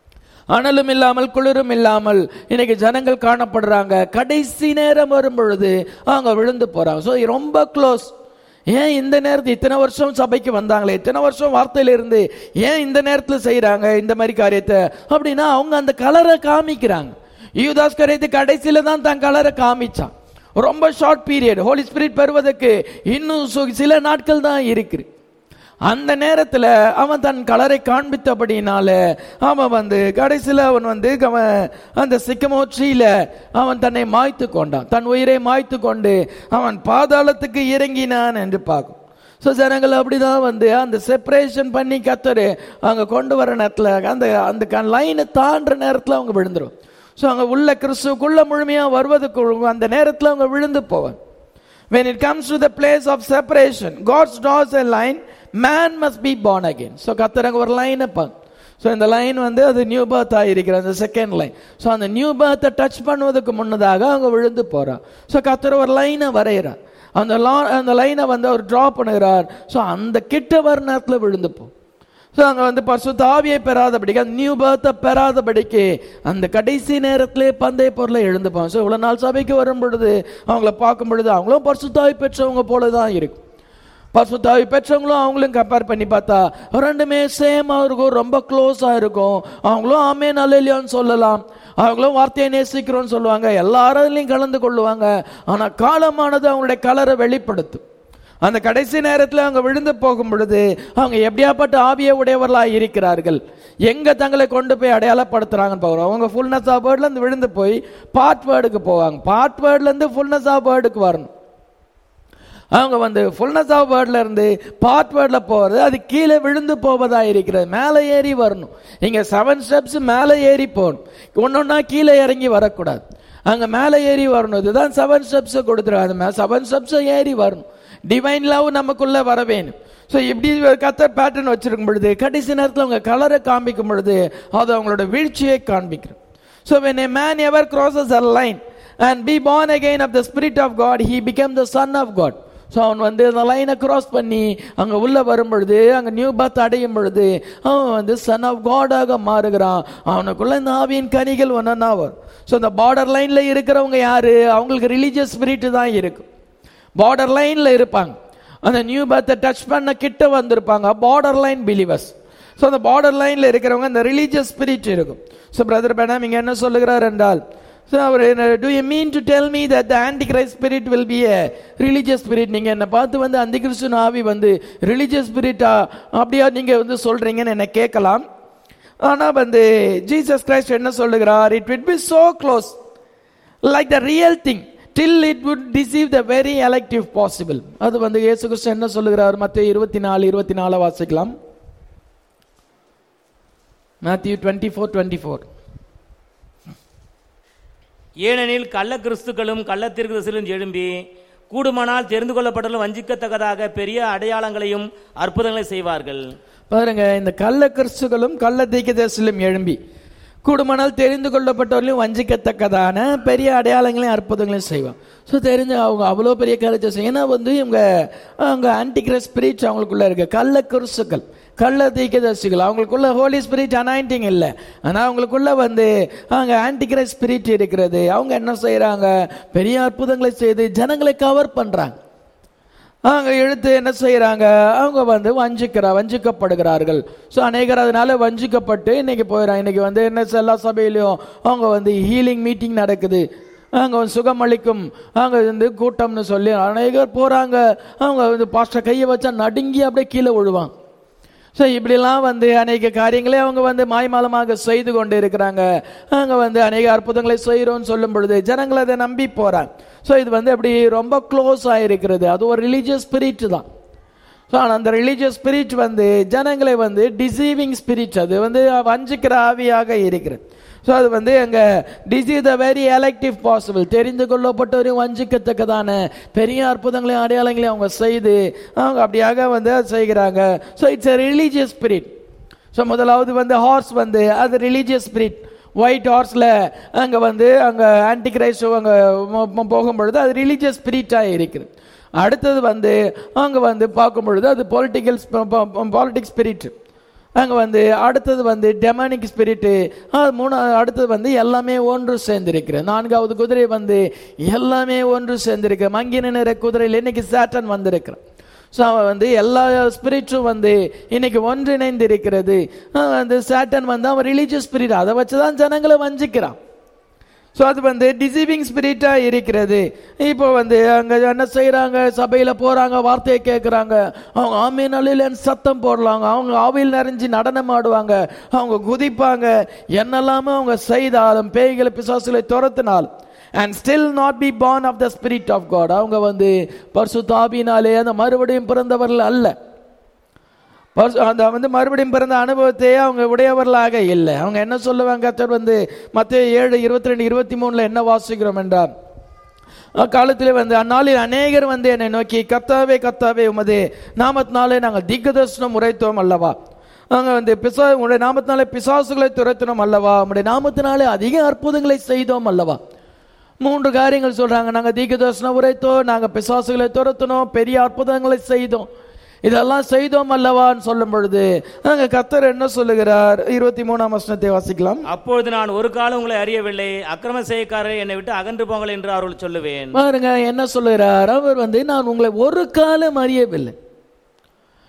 அனலும் இல்லாமல் குளிரும் இல்லாமல் இன்னைக்கு ஜனங்கள் காணப்படுறாங்க கடைசி நேரம் வரும் பொழுது அவங்க விழுந்து போறாங்க ஸோ ரொம்ப க்ளோஸ் ஏன் இந்த நேரத்தில் இத்தனை வருஷம் சபைக்கு வந்தாங்களே இத்தனை வருஷம் வார்த்தையில இருந்து ஏன் இந்த நேரத்தில் செய்றாங்க இந்த மாதிரி காரியத்தை அப்படின்னா அவங்க அந்த கலரை காமிக்கிறாங்க யூதாஸ் காரியத்தை கடைசியில தான் தன் கலரை காமிச்சான் ரொம்ப ஷார்ட் பீரியட் ஹோலி ஸ்பிரிட் பெறுவதற்கு இன்னும் சு- சில நாட்கள் தான் இருக்குது அந்த நேரத்தில் அவன் தன் கலரை காண்பித்தபடினால அவன் வந்து கடைசியில் அவன் வந்து அவன் அந்த சிக்கமோ ட்ரீல அவன் தன்னை மாய்த்து கொண்டான் தன் உயிரை மாய்த்து கொண்டு அவன் பாதாளத்துக்கு இறங்கினான் என்று பார்க்கும் ஸோ ஜனங்கள் அப்படிதான் வந்து அந்த செப்பரேஷன் பண்ணி கத்தரு அங்கே கொண்டு வர நேரத்தில் அந்த அந்த லைனை தாண்டுற நேரத்தில் அவங்க விழுந்துரும் ஸோ அங்கே உள்ள கிறிஸ்துக்குள்ள முழுமையாக வருவதுக்கு அந்த நேரத்தில் அவங்க விழுந்து போவான் when it comes to the place of separation god's draws a line man must be born again so கத்தரங்க ஒரு லைன் பாங்க ஸோ இந்த லைன் வந்து அது நியூ பர்த் ஆகிருக்கிற அந்த செகண்ட் லைன் ஸோ அந்த நியூ பர்த்தை டச் பண்ணுவதற்கு முன்னதாக அவங்க விழுந்து போறான் ஸோ கத்தர் ஒரு லைனை வரைகிறார் அந்த லா அந்த லைனை வந்து அவர் ட்ரா பண்ணுகிறார் ஸோ அந்த கிட்ட வர நேரத்தில் விழுந்து போ ஸோ அங்கே வந்து பரிசுத்த ஆவியை பெறாதபடிக்கு அந்த நியூ பர்த்தை பெறாதபடிக்கு அந்த கடைசி நேரத்திலே பந்தய பொருளை எழுந்துப்பாங்க ஸோ இவ்வளோ நாள் சபைக்கு வரும் பொழுது அவங்கள பார்க்கும் பொழுது அவங்களும் பரிசுத்தாவி பெற்றவங்க போல தான் இருக்கும் பரிசுத்தாவி பெற்றவங்களும் அவங்களும் கம்பேர் பண்ணி பார்த்தா ரெண்டுமே சேமாக இருக்கும் ரொம்ப க்ளோஸாக இருக்கும் அவங்களும் ஆமே நல்ல இல்லையான்னு சொல்லலாம் அவங்களும் வார்த்தையை நேசிக்கிறோம்னு சொல்லுவாங்க எல்லாரையும் கலந்து கொள்ளுவாங்க ஆனா காலமானது அவங்களுடைய கலரை வெளிப்படுத்தும் அந்த கடைசி நேரத்தில் அவங்க விழுந்து போகும் பொழுது அவங்க எப்படியாப்பட்ட ஆவிய உடையவர்களாக இருக்கிறார்கள் எங்க தங்களை கொண்டு போய் அடையாளப்படுத்துறாங்கன்னு பார்க்குறோம் அவங்க ஃபுல்னஸ் ஆஃப் வேர்ட்ல இருந்து விழுந்து போய் பார்ட் வேர்டுக்கு போவாங்க பார்ட் வேர்ட்ல இருந்து ஃபுல்னஸ் ஆஃப் வேர்டுக்கு வரணும் அவங்க வந்து ஃபுல்னஸ் ஆஃப் வேர்ட்ல இருந்து பார்ட் வேர்ட்ல போறது அது கீழே விழுந்து போவதா இருக்கிறது மேலே ஏறி வரணும் இங்க செவன் ஸ்டெப்ஸ் மேலே ஏறி போகணும் ஒன்னொன்னா கீழே இறங்கி வரக்கூடாது அங்க மேலே ஏறி வரணும் இதுதான் செவன் ஸ்டெப்ஸ் கொடுத்துருக்காங்க செவன் ஸ்டெப்ஸ் ஏறி வரணும் டிவைன் லவ் நமக்குள்ள வர வேணும் ஸோ இப்படி கத்தர் பேட்டர்ன் வச்சிருக்கும் பொழுது கடைசி நேரத்தில் அவங்க கலரை காண்பிக்கும் பொழுது அது அவங்களோட வீழ்ச்சியை காண்பிக்கிறோம் so when a man ever crosses a line and be born again of the spirit of God he became the son of God so அவன் வந்து அந்த லைனை கிராஸ் பண்ணி அங்கே உள்ள வரும் பொழுது அங்கே நியூ பர்த் அடையும் பொழுது அவன் வந்து சன் ஆஃப் காடாக மாறுகிறான் அவனுக்குள்ள இந்த ஆவியின் கனிகள் ஒன்றா வரும் ஸோ இந்த பார்டர் லைனில் இருக்கிறவங்க யாரு அவங்களுக்கு ரிலீஜியஸ் ஸ்பிரிட் தான் இருக்கும் பார்டர் லைனில் இருப்பாங்க அந்த நியூ பர்த்தை டச் பண்ண கிட்ட வந்திருப்பாங்க பார்டர் லைன் பிலீவர்ஸ் ஸோ அந்த பார்டர் லைனில் இருக்கிறவங்க அந்த ரிலீஜியஸ் ஸ்பிரிட் இருக்கும் ஸோ பிரதர் பேனாம் இங்கே என்ன சொல்லுகிறார் என்றால் ஸோ அவர் do you mean to tell me that the antichrist spirit will be a religious spirit நீங்கள் என்னை பார்த்து வந்து அந்தி கிறிஸ்துவ ஆவி வந்து ரிலீஜியஸ் ஸ்பிரிட்டா அப்படியா நீங்கள் வந்து சொல்கிறீங்கன்னு என்னை கேட்கலாம் ஆனால் வந்து ஜீசஸ் கிரைஸ்ட் என்ன சொல்லுகிறார் it will be so close like the real thing till it would deceive the very elect if possible அது வந்து இயேசு கிறிஸ்து என்ன சொல்லுகிறார் மத்திய இருபத்தி நாலு இருபத்தி நாலு வாசிக்கலாம் Matthew twenty four twenty four ஏனெனில் கள்ள கிறிஸ்துக்களும் கள்ளத்திற்கு எழும்பி கூடுமானால் தெரிந்து கொள்ளப்பட்டாலும் வஞ்சிக்கத்தக்கதாக பெரிய அடையாளங்களையும் அற்புதங்களை செய்வார்கள் பாருங்க இந்த கள்ள கிறிஸ்துகளும் கள்ள தீக்கதேசிலும் எழும்பி கூடுமானால் தெரிந்து கொள்ளப்பட்டவர்களையும் வஞ்சிக்கத்தக்கதான பெரிய அடையாளங்களையும் அற்புதங்களையும் செய்வாங்க ஸோ தெரிஞ்சு அவங்க அவ்வளோ பெரிய காரியத்தை செய்யும் ஏன்னா வந்து இவங்க அவங்க ஆன்டிகிரஸ் ஸ்பிரிட் அவங்களுக்குள்ள இருக்கு கள்ள கிறிஸ்துக்கள் கள்ள தீக்கதர்சிகள் அவங்களுக்குள்ள ஹோலி ஸ்பிரிட் அனாயிண்டிங் இல்லை ஆனால் அவங்களுக்குள்ள வந்து அவங்க ஆன்டிகிரஸ் ஸ்பிரிட் இருக்கிறது அவங்க என்ன செய்கிறாங்க பெரிய அற்புதங்களை செய்து ஜனங்களை கவர் பண்ணுறாங்க அவங்க எழுத்து என்ன செய்யறாங்க அவங்க வந்து வஞ்சிக்கிறா வஞ்சிக்கப்படுகிறார்கள் ஸோ அநேகர் அதனால வஞ்சிக்கப்பட்டு இன்னைக்கு போயிடறாங்க இன்னைக்கு வந்து என்ன எல்லா சபையிலையும் அவங்க வந்து ஹீலிங் மீட்டிங் நடக்குது அங்கே வந்து சுகமளிக்கும் அங்கே வந்து கூட்டம்னு சொல்லி அநேகர் போகிறாங்க அவங்க வந்து பாஸ்டர் கையை வச்சா நடுங்கி அப்படியே கீழே விழுவாங்க ஸோ இப்படிலாம் வந்து அநேக காரியங்களே அவங்க வந்து மாய்மாலமாக செய்து கொண்டு இருக்கிறாங்க அங்கே வந்து அநேக அற்புதங்களை செய்கிறோம்னு சொல்லும் பொழுது ஜனங்கள் அதை நம்பி போகிறாங்க ஸோ இது வந்து அப்படி ரொம்ப க்ளோஸ் ஆகிருக்கிறது அது ஒரு ரிலீஜியஸ் ஸ்பிரிட் தான் ஸோ ஆனால் அந்த ரிலீஜியஸ் ஸ்பிரிட் வந்து ஜனங்களை வந்து டிசீவிங் ஸ்பிரிட் அது வந்து வஞ்சிக்கிற ஆவியாக இருக்கிறது ஸோ அது வந்து அங்கே deceive the very elect if possible தெரிந்து கொள்ளப்பட்டவரையும் வஞ்சிக்கத்தக்கதான பெரிய அற்புதங்களையும் அடையாளங்களையும் அவங்க செய்து அவங்க அப்படியாக வந்து அது செய்கிறாங்க so it's a religious spirit so முதலாவது வந்து ஹார்ஸ் வந்து அது ரிலீஜியஸ் ஸ்பிரிட் ஒயிட் ஹார்ஸில் அங்கே வந்து அங்கே ஆன்டி கிரைஸ்ட் அங்கே போகும்பொழுது அது ரிலீஜியஸ் ஸ்பிரிட்டாக இருக்குது அடுத்தது வந்து அங்கே வந்து பார்க்கும் பொழுது அது பொலிட்டிக்கல் பாலிட்டிக்ஸ் ஸ்பிரிட் அங்கே வந்து அடுத்தது வந்து டெமானிக் ஸ்பிரிட்டு மூணு அடுத்தது வந்து எல்லாமே ஒன்று சேர்ந்திருக்கு நான்காவது குதிரை வந்து எல்லாமே ஒன்று சேர்ந்திருக்கு மங்கின நிற குதிரையில் இன்னைக்கு சேட்டன் வந்திருக்கிறான் ஸோ அவன் வந்து எல்லா ஸ்பிரிட்ஸும் வந்து இன்னைக்கு ஒன்றிணைந்து இருக்கிறது வந்து சேட்டன் வந்து அவன் ரிலீஜியஸ் ஸ்பிரிட் அதை வச்சு தான் ஜனங்களை வஞ்சிக்கிறான் ஸோ அது வந்து டிசீவிங் ஸ்பிரிட்டாக இருக்கிறது இப்போ வந்து அங்கே என்ன செய்கிறாங்க சபையில் போகிறாங்க வார்த்தையை கேட்குறாங்க அவங்க ஆமீன் அழிலன்னு சத்தம் போடலாங்க அவங்க ஆவியில் நிறைஞ்சு நடனம் ஆடுவாங்க அவங்க குதிப்பாங்க என்னெல்லாமோ அவங்க செய்தாலும் பேய்களை பிசாசுகளை துரத்தினாலும் and still not be born of the spirit of God அவங்க வந்து பர்சு தாபினாலே அந்த மறுபடியும் பிறந்தவர்கள் அல்ல அந்த வந்து மறுபடியும் பிறந்த அனுபவத்தையே அவங்க உடையவர்களாக இல்லை அவங்க என்ன சொல்லுவாங்க கத்தர் வந்து மற்ற ஏழு இருபத்தி ரெண்டு இருபத்தி மூணுல என்ன வாசிக்கிறோம் என்றார் அக்காலத்தில் வந்து அந்நாளில் அநேகர் வந்து என்னை நோக்கி கத்தாவே கத்தாவே உமது நாமத்தினாலே நாங்கள் திக்கதர்சனம் உரைத்தோம் அல்லவா நாங்கள் வந்து பிசா உங்களுடைய நாமத்தினாலே பிசாசுகளை துரத்தினோம் அல்லவா உங்களுடைய நாமத்தினாலே அதிக அற்புதங்களை செய்தோம் அல்லவா மூன்று காரியங்கள் சொல்றாங்க நாங்கள் தீர்க்கதர்சனம் உரைத்தோம் நாங்கள் பிசாசுகளை துரத்தினோம் பெரிய அற்புதங்களை செய்தோம் இதெல்லாம் செய்தோம் அல்லவான்னு சொல்லும் பொழுது அங்க கத்தர் என்ன சொல்லுகிறார் இருபத்தி மூணாம் வசனத்தை வாசிக்கலாம் அப்பொழுது நான் ஒரு காலம் உங்களை அறியவில்லை அக்கிரம செய்யக்காரர் என்னை விட்டு அகன்று போங்கள் என்று அவர்கள் சொல்லுவேன் பாருங்க என்ன சொல்லுகிறார் அவர் வந்து நான் உங்களை ஒரு காலம் அறியவில்லை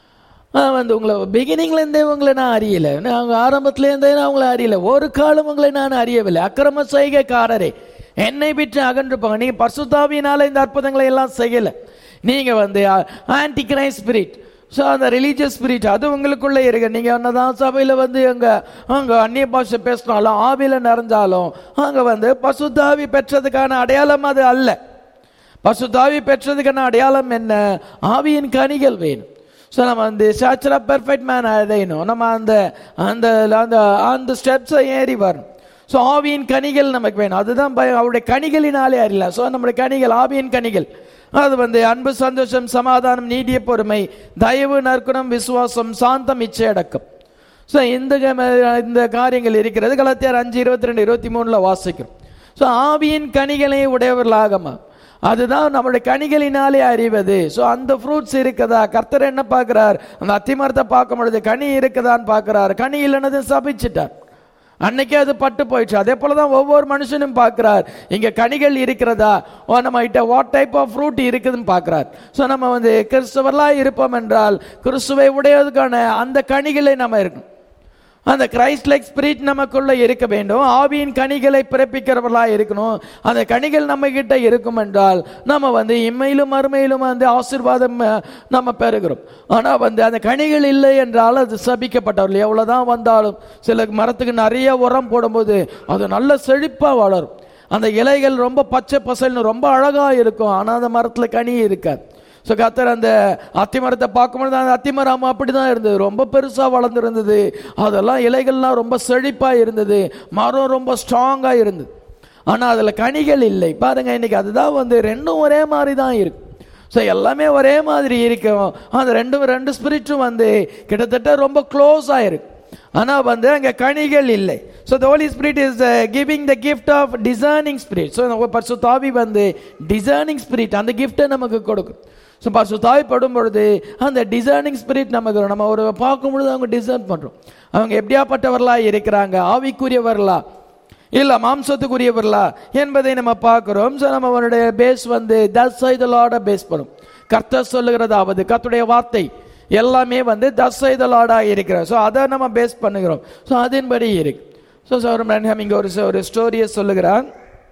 ஆஹ் வந்து உங்களை பிகினிங்ல இருந்தே உங்களை நான் அறியல நான் ஆரம்பத்துல இருந்தே நான் உங்களை அறியல ஒரு காலம் உங்களை நான் அறியவில்லை அக்கிரம செய்கைக்காரரே என்னை விட்டு அகன்று போங்க நீங்க பசுத்தாவியினால இந்த அற்புதங்களை எல்லாம் செய்யல நீங்க வந்து ஆன்டி கிரைஸ்ட் ஸ்பிரிட் ஸோ அந்த ரிலீஜியஸ் ஸ்பிரிட் அது உங்களுக்குள்ளே இருக்கு நீங்க என்னதான் சபையில வந்து அங்க அங்க அந்நிய பாஷை பேசினாலும் ஆவியில நிறைஞ்சாலும் அங்க வந்து பசுத்தாவி பெற்றதுக்கான அடையாளம் அது அல்ல பசுத்தாவி பெற்றதுக்கான அடையாளம் என்ன ஆவியின் கனிகள் வேணும் ஸோ நம்ம அந்த ஸ்டாச்சர் ஆஃப் பெர்ஃபெக்ட் மேன் அடையணும் நம்ம அந்த அந்த அந்த அந்த ஸ்டெப்ஸை ஏறி வரணும் ஸோ ஆவியின் கனிகள் நமக்கு வேணும் அதுதான் பய- அவருடைய கனிகளினாலே அறியல ஸோ நம்முடைய கனிகள் ஆவியின் கனிகள் அது வந்து அன்பு சந்தோஷம் சமாதானம் நீடிய பொறுமை தயவு நற்குணம் விசுவாசம் சாந்தம் இச்சையடக்கம் ஸோ இந்த க- இந்த காரியங்கள் இருக்கிறது கலாத்தியார் அஞ்சு இருபத்தி ரெண்டு இருபத்தி மூணுல வாசிக்கிறோம் ஸோ ஆவியின் கனிகளை உடையவர்களாகமா அதுதான் நம்மளுடைய கனிகளினாலே அறிவது ஸோ அந்த ஃப்ரூட்ஸ் இருக்குதா கர்த்தர் என்ன பார்க்கிறார் அந்த அத்திமரத்தை பார்க்கும் பொழுது கனி இருக்குதான்னு பார்க்கிறார் கனி இல்லைன்னது சபிச்சிட்டார் அன்னைக்கே அது பட்டு போயிடுச்சு அதே போல தான் ஒவ்வொரு மனுஷனும் பார்க்கிறார் இங்க கனிகள் இருக்கிறதா ஓ நம்ம கிட்ட வாட் டைப் ஆஃப் ஃப்ரூட் இருக்குதுன்னு பார்க்கிறார் ஸோ நம்ம வந்து கிறிஸ்தவர்களா இருப்போம் என்றால் கிறிஸ்துவை உடையதுக்கான அந்த கனிகளை நம்ம இருக்கணும் அந்த கிரைஸ்ட் லைக் ஸ்பிரிட் நமக்குள்ள இருக்க வேண்டும் ஆவியின் கனிகளை பிறப்பிக்கிறவர்களா இருக்கணும் அந்த கனிகள் நம்ம கிட்ட இருக்கும் என்றால் நம்ம வந்து இம்மையிலும் மறுமையிலும் வந்து ஆசீர்வாதம் அஹ், நம்ம பெறுகிறோம் ஆனா வந்து அந்த கனிகள் இல்லை என்றால் அது சபிக்கப்பட்டவர்கள் எவ்வளவுதான் வந்தாலும் சில மரத்துக்கு நிறைய உரம் போடும்போது அது நல்ல செழிப்பா வளரும் அந்த இலைகள் ரொம்ப பச்சை பசல்னு ரொம்ப அழகா இருக்கும் ஆனா அந்த மரத்துல கனி இருக்காது ஸோ கத்தர் அந்த அத்திமரத்தை பார்க்கும்போது அந்த அத்திமரம் அப்படிதான் இருந்தது ரொம்ப பெருசா வளர்ந்துருந்தது அதெல்லாம் இலைகள்லாம் ரொம்ப செழிப்பா இருந்தது மரம் ரொம்ப ஸ்ட்ராங்கா இருந்தது ஆனா அதுல கனிகள் இல்லை பாருங்க இன்னைக்கு அதுதான் வந்து ரெண்டும் ஒரே மாதிரி தான் இருக்கு ஸோ எல்லாமே ஒரே மாதிரி இருக்கும் அந்த ரெண்டும் ரெண்டு ஸ்பிரிட்டும் வந்து கிட்டத்தட்ட ரொம்ப க்ளோஸ் ஆயிருக்கு ஆனா வந்து அங்க கனிகள் இல்லை so the Holi Spirit is giving the gift of discerning spirit so நம்ம பரிசு தாவி வந்து டிசைனிங் ஸ்பிரிட் அந்த கிஃப்ட்டை நமக்கு கொடுக்கும் ஸோ பரிசு தாவி படும் பொழுது அந்த டிசைனிங் ஸ்பிரிட் நமக்கு வரும். நம்ம ஒரு பார்க்கும் பொழுது அவங்க டிசைன் பண்றோம் அவங்க எப்படியாப்பட்டவர்களா இருக்கிறாங்க ஆவிக்குரியவர்களா இல்ல மாம்சத்துக்குரியவர்களா என்பதை நம்ம பார்க்கிறோம் ஸோ நம்ம அவருடைய பேஸ் வந்து தஸ் இதழோட பேஸ் பண்ணும் கர்த்தர் சொல்லுகிறதாவது கர்த்தருடைய வார்த்தை எல்லாமே வந்து தஸ் இதழோடா இருக்கிற ஸோ அதை நம்ம பேஸ் பண்ணுகிறோம் ஸோ அதன்படி இருக்கு ஸோ சௌரம் இங்க ஒரு ஒரு ஸ்டோரியை சொல்லுகிறார்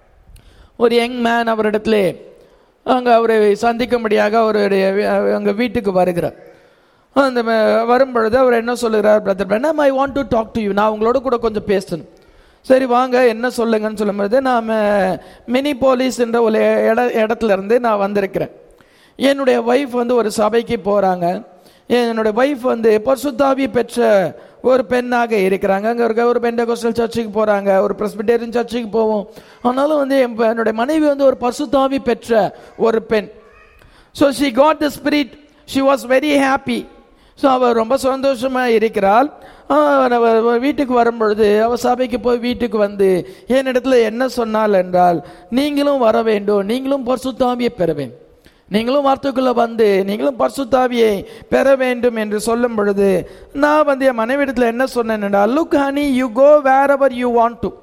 ஒரு யங் மேன் அவரிடத்திலே அங்கே அவரை சந்திக்கும்படியாக அவருடைய வீ- அங்க வீட்டுக்கு வருகிறார் அந்த ம- வரும் பொழுது அவர் என்ன சொல்லுகிறார் brother Branham I want to talk to you நான் உங்களோட கூட கொஞ்சம் பேசணும் சரி வாங்க என்ன சொல்லுங்கன்னு சொல்லும்பொழுது நான் மினி போலீஸ் என்ற ஒரு இட இடத்துல இருந்து நான் வந்திருக்கிறேன் என்னுடைய ஒய்ஃப் வந்து ஒரு சபைக்கு போறாங்க என்னுடைய ஒய்ஃப் வந்து பரிசுத்தாவி பெற்ற ஒரு பெண்ணாக இருக்கிறாங்க அங்க இருக்க ஒரு பெண்டகோஸ்டல் சர்ச்சுக்கு போறாங்க ஒரு பிரஸ்பிட்டேரியன் சர்ச்சுக்கு போவோம் ஆனாலும் வந்து என் ப- என்னுடைய மனைவி வந்து ஒரு பரிசுத்தாவி பெற்ற ஒரு பெண் so she got the spirit she was very happy so அவள் ரொம்ப சந்தோஷமா இருக்கிறாள் ஆஹ் அவ அவ வீட்டுக்கு வரும்பொழுது அவ சபைக்கு போய் வீட்டுக்கு வந்து என்னிடத்துல என்ன சொன்னாள் என்றால் நீங்களும் வர வேண்டும் நீங்களும் பரிசுத்தாவியை பெற வேண்டும் நீங்களும் வார்த்தைக்குள்ள வந்து நீங்களும் பரிசுத்தாவியை பெற வேண்டும் என்று சொல்லும் பொழுது நான் வந்து என் மனைவிடத்தில் என்ன சொன்னேன் என்றால் look honey you go wherever you want to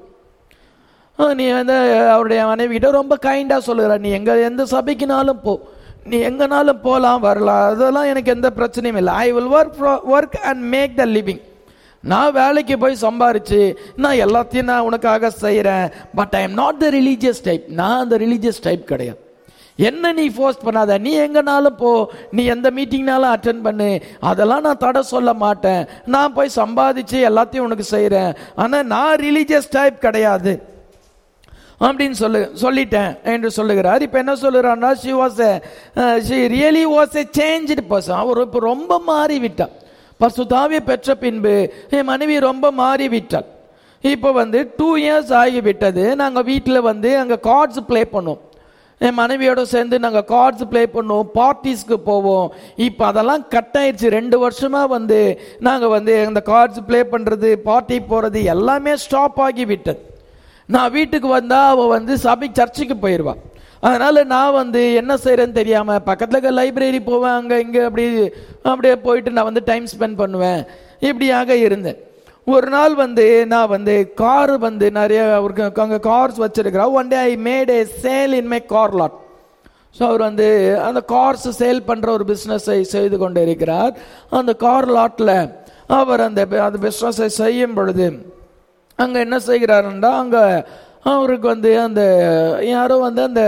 ah, நீ வந்து அவருடைய மனைவிகிட்ட ரொம்ப கைண்டா சொல்லுகிற நீ எங்க எந்த சபைக்குனாலும் போ நீ எங்கனாலும் போகலாம் வரலாம் அதெல்லாம் எனக்கு எந்த பிரச்சனையும் இல்லை I will work work and make the living நான் வேலைக்கு போய் சம்பாரிச்சு நான் எல்லாத்தையும் நான் உனக்காக செய்கிறேன் but I am not the religious type நான் அந்த ரிலீஜியஸ் டைப் கிடையாது என்ன நீ ஃபோர்ஸ் பண்ணாத நீ எங்கனாலும் போ நீ எந்த மீட்டிங்னாலும் அட்டன் பண்ணு அதெல்லாம் நான் தடை சொல்ல மாட்டேன் நான் போய் சம்பாதிச்சு எல்லாத்தையும் உனக்கு செய்கிறேன் ஆனால் நான் ரிலீஜியஸ் டைப் கிடையாது அப்படின்னு சொல்லு சொல்லிட்டேன் என்று சொல்லுகிறார் இப்போ என்ன சொல்லுறான்னா she was she really was a changed person அவர் இப்போ ரொம்ப மாறி விட்டார் பசுதாவிய பெற்ற பின்பு என் மனைவி ரொம்ப மாறி விட்டாள் இப்போ வந்து டூ இயர்ஸ் ஆகிவிட்டது நாங்கள் வீட்டில் வந்து அங்கே கார்ட்ஸ் ப்ளே பண்ணோம் என் மனைவியோட சேர்ந்து நாங்கள் கார்ட்ஸ் ப்ளே பண்ணுவோம் பார்ட்டிஸ்க்கு போவோம் இப்போ அதெல்லாம் கட் ஆயிடுச்சு ரெண்டு வருஷமா வந்து நாங்கள் வந்து அந்த கார்ட்ஸ் ப்ளே பண்ணுறது பார்ட்டி போகிறது எல்லாமே ஸ்டாப் ஆகி விட்டது நான் வீட்டுக்கு வந்தா அவ வந்து சபை சர்ச்சுக்கு போயிடுவா அதனால நான் வந்து என்ன செய்யறேன்னு தெரியாம பக்கத்துல இருக்க லைப்ரரி போவேன் அங்க இங்க அப்படி அப்படியே போயிட்டு நான் வந்து டைம் ஸ்பெண்ட் பண்ணுவேன் இப்படியாக இருந்தேன் ஒரு நாள் வந்து நான் வந்து கார் வந்து நிறைய அவருக்கு அங்கே கார்ஸ் வச்சிருக்கிறா one day I made a sale in my car lot so அவர் வந்து அந்த கார்ஸ் சேல் பண்ணுற ஒரு பிஸ்னஸை செய்து கொண்டு இருக்கிறார் அந்த கார் லாட்டில் அவர் அந்த அந்த பிஸ்னஸை செய்யும் பொழுது அங்கே என்ன செய்கிறாருன்றா அங்கே அவருக்கு வந்து அந்த யாரோ வந்து அந்த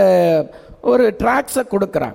ஒரு ட்ராக்ஸை கொடுக்குறாங்க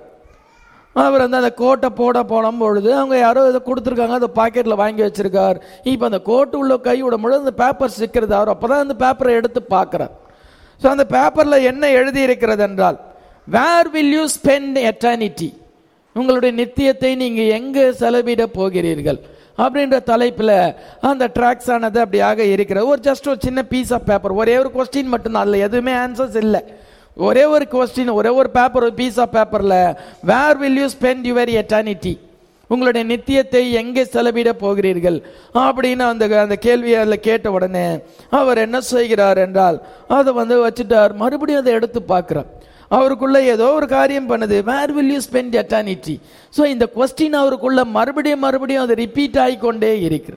அவர் வந்து அந்த கோட்டை போட போனும் பொழுது அவங்க யாரோ இதை கொடுத்துருக்காங்க அதை பாக்கெட்டில் வாங்கி வச்சிருக்கார் இப்போ அந்த கோட்டு உள்ள கை விடும் பொழுது அந்த பேப்பர் சிக்கிறது அவர் அப்போ தான் அந்த பேப்பரை எடுத்து பார்க்குறார் ஸோ அந்த பேப்பரில் என்ன எழுதி இருக்கிறது என்றால் where will you spend eternity உங்களுடைய நித்தியத்தை நீங்கள் எங்கே செலவிட போகிறீர்கள் அப்படின்ற தலைப்பில் அந்த ட்ராக்ஸ் ஆனது அப்படியாக இருக்கிறது ஒரு ஜஸ்ட் ஒரு சின்ன பீஸ் ஆஃப் பேப்பர் ஒரே ஒரு கொஸ்டின் மட்டும்தான் அதில் எதுவுமே ஆன்சர்ஸ் இல்லை ஒரே ஒரு கொஸ்டின் ஒரே ஒரு பேப்பர் ஒரு பீஸ் ஆஃப் பேப்பரில் where will you spend your eternity உங்களுடைய நித்தியத்தை எங்கே செலவிட போகிறீர்கள் அப்படின்னு அந்த அந்த கேள்வியை அதில் கேட்ட உடனே அவர் என்ன செய்கிறார் என்றால் அதை வந்து வச்சுட்டார் மறுபடியும் அதை எடுத்து பார்க்குறார் அவருக்குள்ள ஏதோ ஒரு காரியம் பண்ணுது where will you spend eternity so இந்த கொஸ்டின் அவருக்குள்ள மறுபடியும் மறுபடியும் அது ரிப்பீட் ஆகிக்கொண்டே இருக்கிறது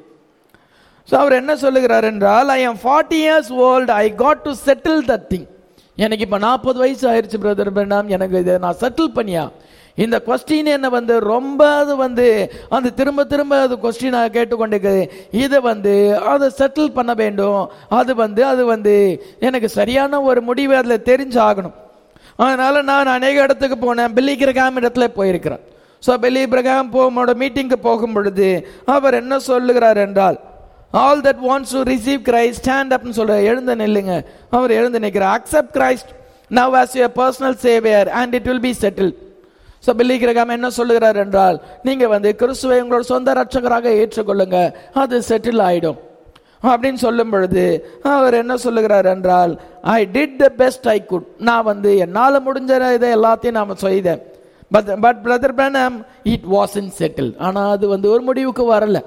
ஸோ அவர் என்ன சொல்லுகிறார் என்றால் I am forty years old I got to settle that thing எனக்கு இப்போ நாற்பது வயசு ஆயிடுச்சு பிரதர் பிரணாம் எனக்கு இதை நான் செட்டில் பண்ணியா இந்த கொஸ்டின் என்ன வந்து ரொம்ப அது வந்து அந்த திரும்ப திரும்ப அது கொஸ்டினாக கேட்டுக்கொண்டிருக்குது இதை வந்து அதை செட்டில் பண்ண வேண்டும் அது வந்து அது வந்து எனக்கு சரியான ஒரு முடிவு அதில் தெரிஞ்சாகணும் அதனால நான் அநேக இடத்துக்கு போனேன் பில்லி கிரகாம் இடத்துல போயிருக்கிறேன் ஸோ பில்லி பிரகாம் போமோட மீட்டிங்க்கு போகும் பொழுது அவர் என்ன சொல்லுகிறார் என்றால் all that wants to receive Christ stand அப்னு சொல்ற எழுந்து நில்லுங்க அவர் எழுந்து நிற்கிறார் accept Christ now as your personal saviour and it will be settle so Billy Graham என்ன சொல்லுகிறார் என்றால் நீங்க வந்து கிறிஸ்துவை உங்களோட சொந்த ரட்சகராக ஏற்றுக்கொள்ளுங்க அது செட்டில் ஆயிடும் அப்படின்னு சொல்லும் பொழுது அவர் என்ன சொல்லுகிறார் என்றால் I did the best I could நான் வந்து என்னால் முடிஞ்ச இதை எல்லாத்தையும் நாம் செய்தேன் but but brother Branham it wasn't settle ஆனால் அது வந்து ஒரு முடிவுக்கு வரல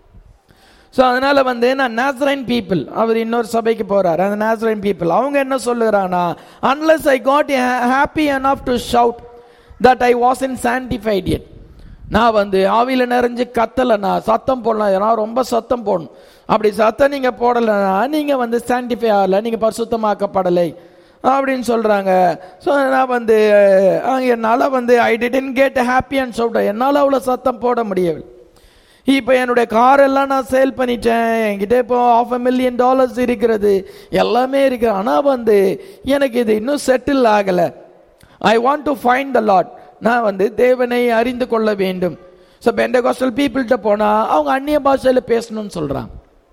ஸோ அதனால வந்து நான் நேசரைன் பீப்புள் அவர் இன்னொரு சபைக்கு போறார் அந்த நேசரைன் பீப்புள் அவங்க என்ன சொல்லுகிறாங்கன்னா unless I got happy enough to shout that I wasn't sanctified yet நான் வந்து ஆவியில நிறைஞ்சு கத்தலைண்ணா சத்தம் போடலாம் ஏன்னா ரொம்ப சத்தம் போடணும் அப்படி சத்தம் நீங்க போடலைன்னா நீங்க வந்து சாண்டிஃபை ஆகல நீங்க பரிசுத்தமாக்கப்படலை அப்படின்னு சொல்றாங்க ஸோ நான் வந்து அஹ், என்னால வந்து I didn't get happy and shout என்னால் அவ்வளோ சத்தம் போட முடியவில்லை இப்போ என்னுடைய கார் எல்லாம் நான் சேல் பண்ணிட்டேன் என்கிட்ட இப்போ ஆஃப் அ மில்லியன் டாலர்ஸ் இருக்கிறது எல்லாமே இருக்கு ஆனால் வந்து எனக்கு இது இன்னும் செட்டில் ஆகலை I want to find the Lord நான் வந்து தேவனை அறிந்து கொள்ள வேண்டும் ஸோ பெண்டகாஸ்டல் பீப்புள்கிட்ட போனால் அவங்க அந்நிய பாஷையில் பேசணும்னு சொல்கிறாங்க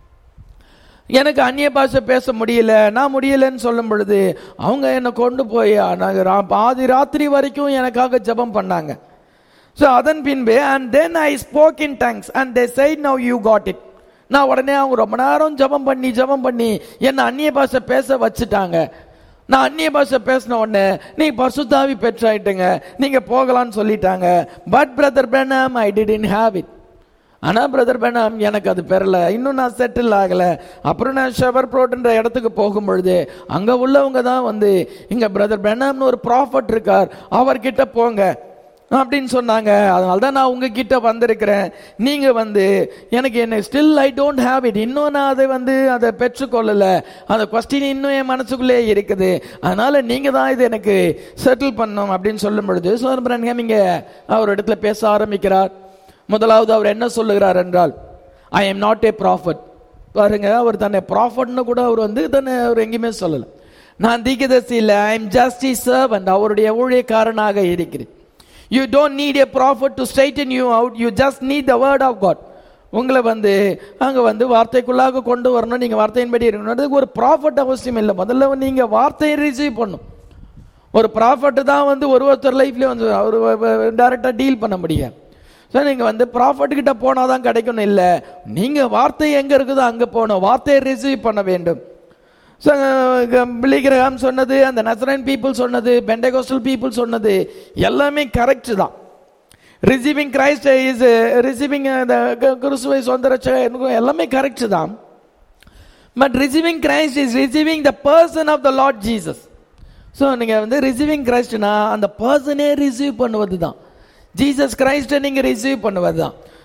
எனக்கு அந்நிய பாஷை பேச முடியல நான் முடியலன்னு சொல்லும் பொழுது அவங்க என்னை கொண்டு போய் நாங்கள் பாதி ராத்திரி வரைக்கும் எனக்காக ஜெபம் பண்ணாங்க ஸோ அதன் பின்பு and then I spoke in tongues and they said now you got it நான் உடனே அவங்க ரொம்ப நேரம் ஜெபம் பண்ணி ஜெபம் பண்ணி என்னை அந்நிய பாஷை பேச வச்சுட்டாங்க நான் அந்நிய பாஷை பேசின உடனே நீ பசுத்தாவி பெற்றாயிட்டுங்க நீங்க போகலாம்னு சொல்லிட்டாங்க but brother Branham I did have it ஆனா பிரதர் பேனாம் எனக்கு அது பெறல இன்னும் நான் செட்டில் ஆகல அப்புறம் நான் ஷெவர் ப்ரோட்ன்ற இடத்துக்கு போகும் பொழுது அங்க உள்ளவங்க தான் வந்து இங்க பிரதர் பேனாம்னு ஒரு ப்ராஃபட் இருக்கார் அவர்கிட்ட போங்க அப்படின்னு சொன்னாங்க அதனால தான் நான் உங்ககிட்ட வந்திருக்கிறேன் நீங்க வந்து எனக்கு என்ன still I don't have it இன்னும் நான் அதை வந்து அதை பெற்றுக்கொள்ளல அந்த கொஸ்டின் இன்னும் என் மனசுக்குள்ளே இருக்குது அதனால நீங்க தான் இது எனக்கு செட்டில் பண்ணணும் அப்படின்னு சொல்லும் பொழுது சோதரன் இங்க அவர் இடத்துல பேச ஆரம்பிக்கிறார் முதலாவது அவர் என்ன சொல்லுகிறார் என்றால் I am not a prophet பாருங்க அவர் தன்னை ப்ராஃபட்னு கூட அவர் வந்து தன்னை அவர் எங்கேயுமே சொல்லல நான் தீக்கதர்சி இல்லை ஐ எம் ஜஸ்ட் சர்வன்ட் அவருடைய ஊழியக்காரனாக இருக்கிறேன் you don't need a prophet to straighten you out you just need the word of God உங்களை வந்து அங்க வந்து வார்த்தைக்குள்ளாக கொண்டு வரணும் நீங்க வார்த்தையின்படி இருக்கணும் அதுக்கு ஒரு ப்ராஃபட் அவசியம் இல்லை முதல்ல நீங்க வார்த்தையை ரிசீவ் பண்ணும் ஒரு ப்ராஃபட் தான் வந்து ஒரு ஒருத்தர் லைஃப்ல வந்து அவர் டைரக்டா டீல் பண்ண முடியும் ஸோ நீங்க வந்து ப்ராஃபட் கிட்ட போனால் தான் கிடைக்கணும் இல்லை நீங்க வார்த்தை எங்க இருக்குதோ அங்க போகணும் வார்த்தையை ரிசீவ் பண்ண வேண்டும் ஸோ பிலிகிரகாம் சொன்னது அந்த நசரன் பீப்புள் சொன்னது பெண்டகோஸ்டல் பீப்புள் சொன்னது எல்லாமே கரெக்ட் தான் ரிசீவிங் கிரைஸ்ட் இஸ் ரிசீவிங் கிறிஸ்துவை சொந்த ரட்சகர் எல்லாமே கரெக்ட் தான் but receiving Christ is receiving the person of the Lord Jesus so நீங்கள் வந்து ரிசீவிங் கிரைஸ்ட்னா அந்த பர்சனே ரிசீவ் பண்ணுவது தான் ஜீசஸ் கிரைஸ்டை நீங்கள் ரிசீவ் பண்ணுவது தான்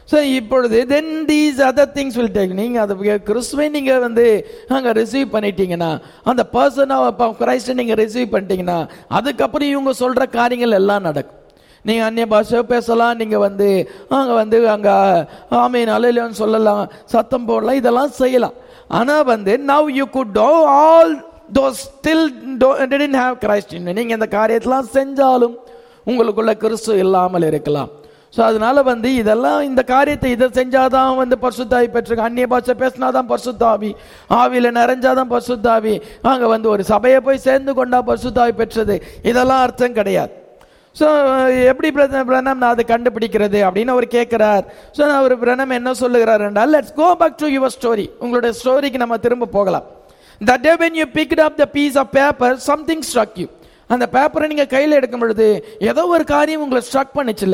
ஸோ இப்பொழுது then these other things will take நீங்க அது கிறிஸ்துவை நீங்க வந்து அங்க ரிசீவ் பண்ணிட்டீங்கன்னா அந்த பர்சன் கிரைஸ்ட நீங்க ரிசீவ் பண்ணிட்டீங்கன்னா அதுக்கப்புறம் இவங்க சொல்ற காரியங்கள் எல்லாம் நடக்கும் நீங்க அந்நிய பாஷை பேசலாம் நீங்க வந்து அங்க வந்து அங்க ஆமீன் அலையிலன்னு சொல்லலாம் சத்தம் போடலாம் இதெல்லாம் செய்யலாம் ஆனா வந்து now you could do all those still didn't have Christ நீங்க இந்த காரியத்தெல்லாம் செஞ்சாலும் உங்களுக்குள்ள கிறிஸ்து இல்லாமல் இருக்கலாம் ஸோ அதனால வந்து இதெல்லாம் இந்த காரியத்தை இதை செஞ்சாதான் வந்து பரிசுத்தாவி பெற்றிருக்க அந்நிய பாஷை பேசினாதான் பரிசுத்தாவி ஆவியில நிறைஞ்சாதான் பரிசுத்தாவி அங்க வந்து ஒரு சபையை போய் சேர்ந்து கொண்டா பரிசுத்தாவி பெற்றது இதெல்லாம் அர்த்தம் கிடையாது ஸோ எப்படி பிரதம் பிரணம் நான் அதை கண்டுபிடிக்கிறது அப்படின்னு அவர் கேட்கிறார் ஸோ அவர் பிரணம் என்ன சொல்லுகிறார் என்றால் let's go back to your story உங்களுடைய ஸ்டோரிக்கு நம்ம திரும்ப போகலாம் that day when you picked up the piece of paper something struck you அந்த பேப்பரை நீங்க கையில் எடுக்கும் பொழுது ஏதோ ஒரு காரியம் உங்களை ஸ்ட்ரக் பண்ணுச்சுல்ல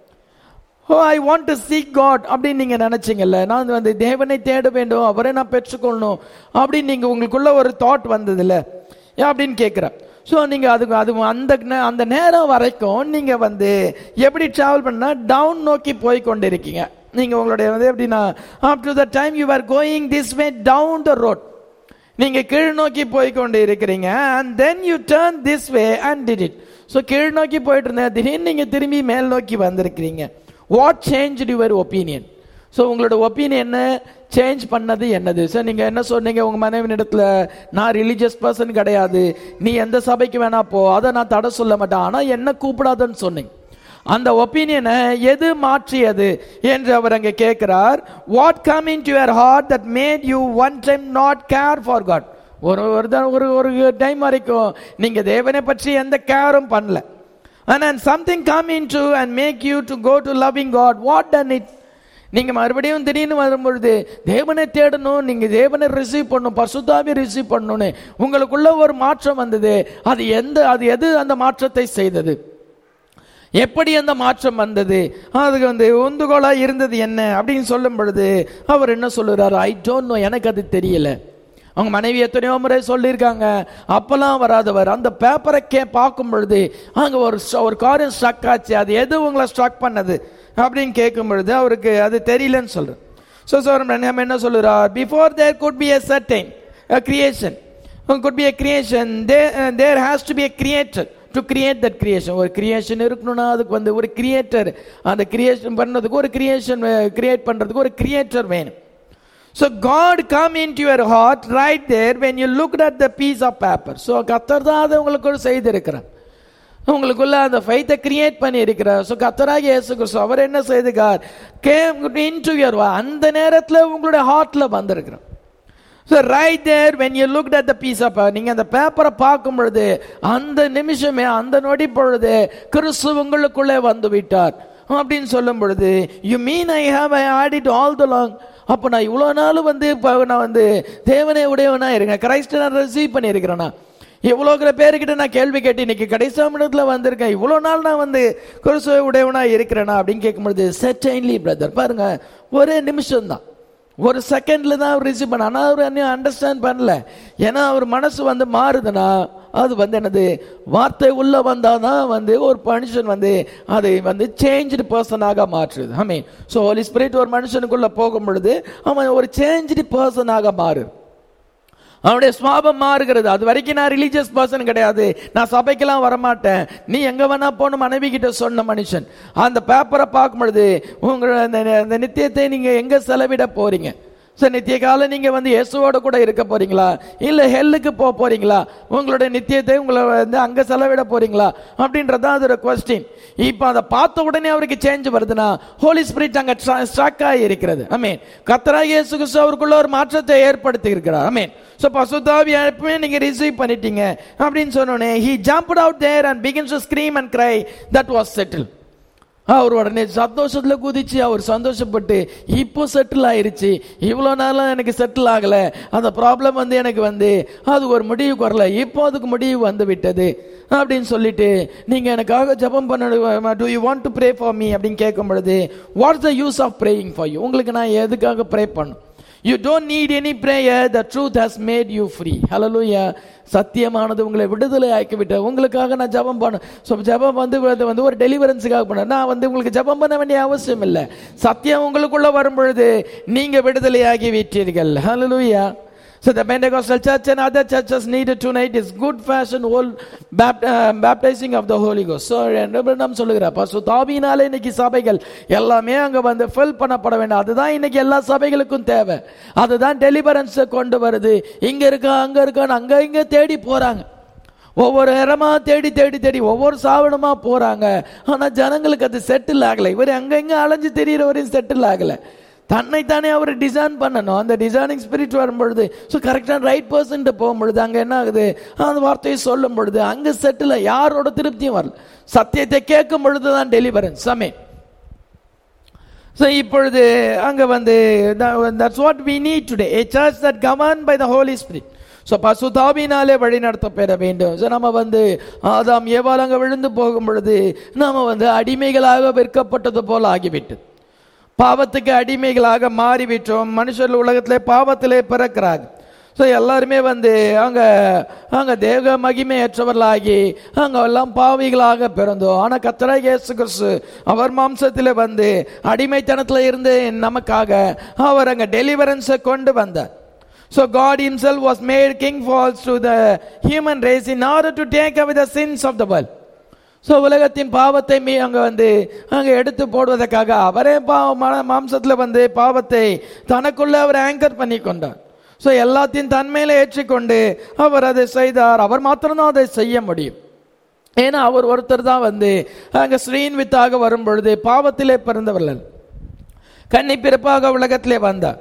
oh I want to seek God அப்படின்னு நீங்க நினைச்சீங்கல்ல நான் வந்து தேவனை தேட வேண்டும் அவரை நான் பெற்றுக்கொள்ளணும் அப்படின்னு நீங்க உங்களுக்குள்ள ஒரு தாட் வந்ததுல்ல ஏன் அப்படின்னு கேட்குறேன் ஸோ நீங்கள் அதுக்கு அது அந்த நே- அந்த நேரம் வரைக்கும் நீங்கள் வந்து எப்படி ட்ராவல் பண்ணா டவுன் நோக்கி போய் கொண்டிருக்கீங்க நீங்கள் உங்களுடைய வந்து எப்படின்னா up to the time you are going this way down the road நீங்க கீழ் நோக்கி போய் கொண்டு இருக்கிறீங்க and then you turn this way and did it so கீழ் நோக்கி போயிட்டு இருந்தேன் திடீர்னு நீங்க திரும்பி மேல் நோக்கி வந்திருக்கிறீங்க what change your opinion so உங்களோட ஒப்பீனியன் சேஞ்ச் பண்ணது என்னது ஸோ நீங்க என்ன சொன்னீங்க உங்க மனைவி இடத்துல நான் ரிலீஜியஸ் பர்சன் கிடையாது நீ எந்த சபைக்கு வேணா போ அதை நான் தடை சொல்ல மாட்டேன் ஆனா என்ன கூப்பிடாதன்னு சொன்னீங்க அந்த ஒப்பீனியனை எது மாற்றியது என்று அவர் அங்கே கேட்கிறார் what come in to your heart that made you one time not care for God ஒரு ஒரு த- ஒரு ஒரு டைம் வரைக்கும் நீங்க தேவனை பற்றி எந்த கேரும் பண்ணல and something come in to and make you to go to loving God what done it நீங்க மறுபடியும் திடீர்னு வரும்பொழுது தேவனை தேடணும் நீங்க தேவனை ரிசீவ் பண்ணணும் பசுதாவி ரிசீவ் பண்ணணும்னு உங்களுக்குள்ள ஒரு மாற்றம் வந்தது அது எந்த அது எது அந்த மாற்றத்தை செய்தது எப்படி அந்த மாற்றம் வந்தது அதுக்கு வந்து உந்துகோலா இருந்தது என்ன அப்படின்னு சொல்லும் பொழுது அவர் என்ன சொல்லுறாரு ஐ டோன்ட் நோ எனக்கு அது தெரியல அவங்க மனைவி எத்தனையோ முறை சொல்லியிருக்காங்க அப்பெல்லாம் வராதவர் அந்த பேப்பரை கே பார்க்கும் பொழுது அங்க ஒரு st- ஒரு காரியம் ஸ்ட்ரக் ஆச்சு அது எது உங்களை ஸ்ட்ரக் பண்ணது அப்படின்னு கேட்கும் பொழுது அவருக்கு அது தெரியலன்னு சொல்றேன் ஸோ சார் நம்ம என்ன சொல்லுறார் before there could be a certain creation could be a creation there uh, there has to be a creator to create that creation ஒரு கிரியேஷன் இருக்கணும்னா அதுக்கு வந்து ஒரு கிரியேட்டர் அந்த கிரியேஷன் பண்ணதுக்கு ஒரு கிரியேஷன் கிரியேட் பண்றதுக்கு ஒரு கிரியேட்டர் வேணும் So God come into your heart right there when you looked at the piece of paper. So கத்தர் தான் அதை உங்களுக்கு செய்திருக்கிறார் உங்களுக்குள்ள அந்த ஃபைத்தை கிரியேட் பண்ணி இருக்கிறார் ஸோ கத்தராக இயேசு கிறிஸ்து அவர் என்ன செய்துக்கார் கேம் இன்டு யுவர் அந்த நேரத்தில் உங்களுடைய ஹார்ட்ல வந்திருக்கிறார் so right there when you looked at the piece of நீங்க அந்த பேப்பரை பார்க்கும் பொழுது அந்த நிமிஷமே அந்த நொடி பொழுது கிறிஸ்து உங்களுக்குள்ளே வந்து விட்டார் அப்படின்னு சொல்லும் பொழுது you mean I have I audit all the long அப்போ நான் இவ்வளோ நாள் வந்து இப்போ நான் வந்து தேவனே உடையவனா இருக்கேன் கிரைஸ்ட நான் ரிசீவ் பண்ணியிருக்கிறேனா இவ்வளோ பேருக்கிட்ட நான் கேள்வி கேட்டு இன்னைக்கு கடைசி நிமிடத்தில் வந்திருக்கேன் இவ்வளோ நாள் நான் வந்து கிறிஸ்துவ உடையவனா இருக்கிறேனா அப்படின்னு கேட்கும்பொழுது செட்டைன்லி பிரதர் பாருங்க ஒரே நிமிஷம் தான் ஒரு செகண்ட்ல தான் அவர் ரிசீவ் பண்ண ஆனால் அவர் என்ன அண்டர்ஸ்டாண்ட் பண்ணல ஏன்னா அவர் மனசு வந்து மாறுதுன்னா அது வந்து என்னது வார்த்தை உள்ள வந்தாதான் வந்து ஒரு மனுஷன் வந்து அதை வந்து சேஞ்சு பர்சனாக மாற்றுது I mean so holy spirit ஒரு மனுஷனுக்குள்ள போகும் பொழுது அவன் ஒரு சேஞ்சு பர்சனாக மாறு அவனுடைய சுவாபம் மாறுகிறது அது வரைக்கும் நான் ரிலீஜியஸ் பர்சன் கிடையாது நான் சபைக்கெல்லாம் வரமாட்டேன் நீ எங்க வேணா போன மனைவி கிட்ட சொன்ன மனுஷன் அந்த பேப்பரை பார்க்கும் பொழுது உங்களோட அந்த- அந்த நித்தியத்தை நீங்க எங்க செலவிட போறீங்க சார் நித்திய காலம் நீங்க வந்து இயேசுவோட கூட இருக்க போறீங்களா இல்ல ஹெல்லுக்கு போக போறீங்களா உங்களுடைய நித்தியத்தை உங்களை வந்து அங்க செலவிட போறீங்களா அப்படின்றதான் அதோட கொஸ்டின் இப்போ அதை பார்த்த உடனே அவருக்கு சேஞ்ச் வருதுன்னா ஹோலி ஸ்பிரிட் அங்க ஸ்ட்ரக் ஆகி இருக்கிறது ஐ மீன் கத்தராக இயேசு கிறிஸ்து அவருக்குள்ள ஒரு மாற்றத்தை ஏற்படுத்தி இருக்கிறார் ஐ மீன் ஸோ பசுதாவி எப்பவுமே நீங்க ரிசீவ் பண்ணிட்டீங்க அப்படின்னு சொன்னோடனே he jumped out there and begins to scream and cry that was settle அவர் உடனே சந்தோஷத்துல குதிச்சு அவர் சந்தோஷப்பட்டு இப்போ செட்டில் ஆயிருச்சு இவ்வளோ நாளும் எனக்கு செட்டில் ஆகல அந்த ப்ராப்ளம் வந்து எனக்கு வந்து அது ஒரு முடிவுக்கு வரல இப்போ அதுக்கு முடிவு வந்து விட்டது அப்படின்னு சொல்லிட்டு நீங்க எனக்காக ஜெபம் பண்ண do you want to pray for me அப்படின்னு கேட்கும் பொழுது what's the use of praying for you உங்களுக்கு நான் எதுக்காக ப்ரே பண்ணும் you don't need any prayer the truth has made you free ஹalleluya சத்தியமானது உங்களை விடுதலை ஆக்கி விட்ட உங்களுக்காக நான் ஜெபம் பண்ண ஸோ ஜெபம் வந்து அது வந்து ஒரு டெலிவரன்ஸுக்காக பண்ண நான் வந்து உங்களுக்கு ஜெபம் பண்ண வேண்டிய அவசியம் இல்லை சத்தியம் உங்களுக்குள்ள வரும் பொழுது நீங்க விடுதலையாகி விட்டீர்கள் ஹalleluya So the Pentecostal church and other churches needed tonight is good fashion whole bapt- uh, baptizing of the Holy Ghost. So நாம் சொல்லுகிறார் பசு தாபினாலே இன்னைக்கு சபைகள் எல்லாமே அங்க வந்து ஃபில் பண்ணப்பட வேண்டும் அதுதான் இன்னைக்கு எல்லா சபைகளுக்கும் தேவை அதுதான் டெலிவரன்ஸ் கொண்டு வருது இங்க இருக்கா அங்க இருக்கான்னு அங்க இங்க தேடி போறாங்க ஒவ்வொரு இடமா தேடி தேடி தேடி ஒவ்வொரு சாவனமா போறாங்க ஆனா ஜனங்களுக்கு அது செட்டில் ஆகலை இவர் அங்க இங்க அலைஞ்சு தெரியறவரையும் செட்டில் ஆகல தன்னைத்தானே அவர் டிசைன் பண்ணணும் அந்த டிசைனிங் ஸ்பிரிட் வரும் பொழுது ஸோ கரெக்டான ரைட் பர்சன்ட்டு போகும் பொழுது அங்கே என்ன ஆகுது அந்த வார்த்தையை சொல்லும் பொழுது அங்கே செட்டில் யாரோட திருப்தியும் வரல சத்தியத்தை கேட்கும் பொழுது தான் டெலிவரன்ஸ் சமே ஸோ இப்பொழுது அங்கே வந்து that's what we need today a church that govern by the Holi spirit so பசுதாபினாலே வழி நடத்த பெற வேண்டும் ஸோ நம்ம வந்து ஆதாம் ஏவாள் அங்கே விழுந்து போகும் பொழுது நாம வந்து அடிமைகளாக விற்கப்பட்டது போல ஆகிவிட்டது பாவத்துக்கு அடிமைகளாக மாறிவிட்டோம் மனுஷர் உலகத்திலே பாவத்திலே பிறக்கிறாங்க ஸோ எல்லாருமே வந்து அங்க அங்க தேவ மகிமையற்றவர்களாகி அங்க எல்லாம் பாவிகளாக பிறந்தோம் ஆனா கத்தராக இயேசு கிறிஸ்து அவர் மாம்சத்திலே வந்து அடிமைத்தனத்துல இருந்து நமக்காக அவர் அங்க டெலிவரன்ஸை கொண்டு வந்தார் So God himself was made king falls to the human race in order to take away the sins of the world. So உலகத்தின் பாவத்தை மீ அங்கே வந்து அங்கே எடுத்து போடுவதற்காக அவரே பாவ மன- மாம்சத்துல வந்து பாவத்தை தனக்குள்ள அவர் ஆங்கர் பண்ணி கொண்டார் ஸோ எல்லாத்தையும் தன்மையில ஏற்றிக்கொண்டு அவர் அதை செய்தார் அவர் மாத்திரம்தான் அதை செய்ய முடியும் ஏன்னா அவர் ஒருத்தர் தான் வந்து அங்கே ஸ்ரீன் வித்தாக வரும் பொழுது பாவத்திலே பிறந்தவர்கள் கன்னி பிறப்பாக உலகத்திலே வந்தார்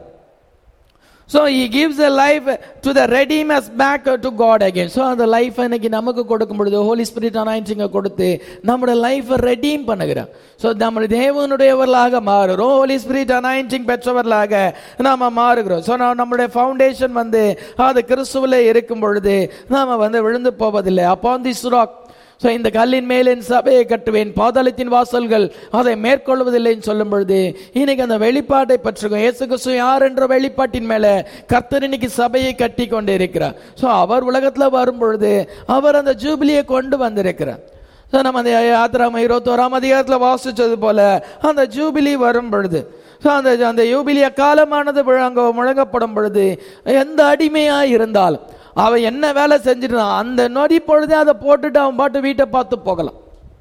so he gives a life to the redeem us back to God again. So அந்த லைஃப் இன்னைக்கு நமக்கு கொடுக்கும் பொழுது ஹோலி ஸ்பிரிட் அனாயின்சிங்கை கொடுத்து நம்முடைய லைஃப்பை ரெடீம் பண்ணுகிறார் ஸோ நம்ம தேவனுடையவர்களாக மாறுறோம் ஹோலி ஸ்பிரிட் அனாயின்சிங் பெற்றவர்களாக நாம மாறுகிறோம் ஸோ நம்மளுடைய ஃபவுண்டேஷன் வந்து அது கிறிஸ்துவிலே இருக்கும் பொழுது நாம வந்து விழுந்து போவதில்லை அப்பான் தி சுராக் ஸோ இந்த கல்லின் மேல் என் சபையை கட்டுவேன் பாதாளத்தின் வாசல்கள் அதை மேற்கொள்வதில்லைன்னு சொல்லும் பொழுது இன்னைக்கு அந்த வெளிப்பாட்டை பற்றுக்கும் இயேசு கிறிஸ்து யார் என்ற வெளிப்பாட்டின் மேல கர்த்தர் இன்னைக்கு சபையை கட்டி கொண்டு இருக்கிறார் ஸோ அவர் உலகத்துல வரும் பொழுது அவர் அந்த ஜூபிலியை கொண்டு வந்திருக்கிறார் ஸோ நம்ம அந்த யாத்திராம இருபத்தோராம் அதிகாரத்தில் வாசிச்சது போல அந்த ஜூபிலி வரும் பொழுது ஸோ அந்த அந்த யூபிலிய காலமானது முழங்க முழங்கப்படும் பொழுது எந்த அடிமையா இருந்தாலும் அவன் என்ன வேலை செஞ்சிருந்தான் அந்த நொடி பொழுதே அதை போட்டுட்டு அவன் பாட்டு வீட்டை பார்த்து போகலாம்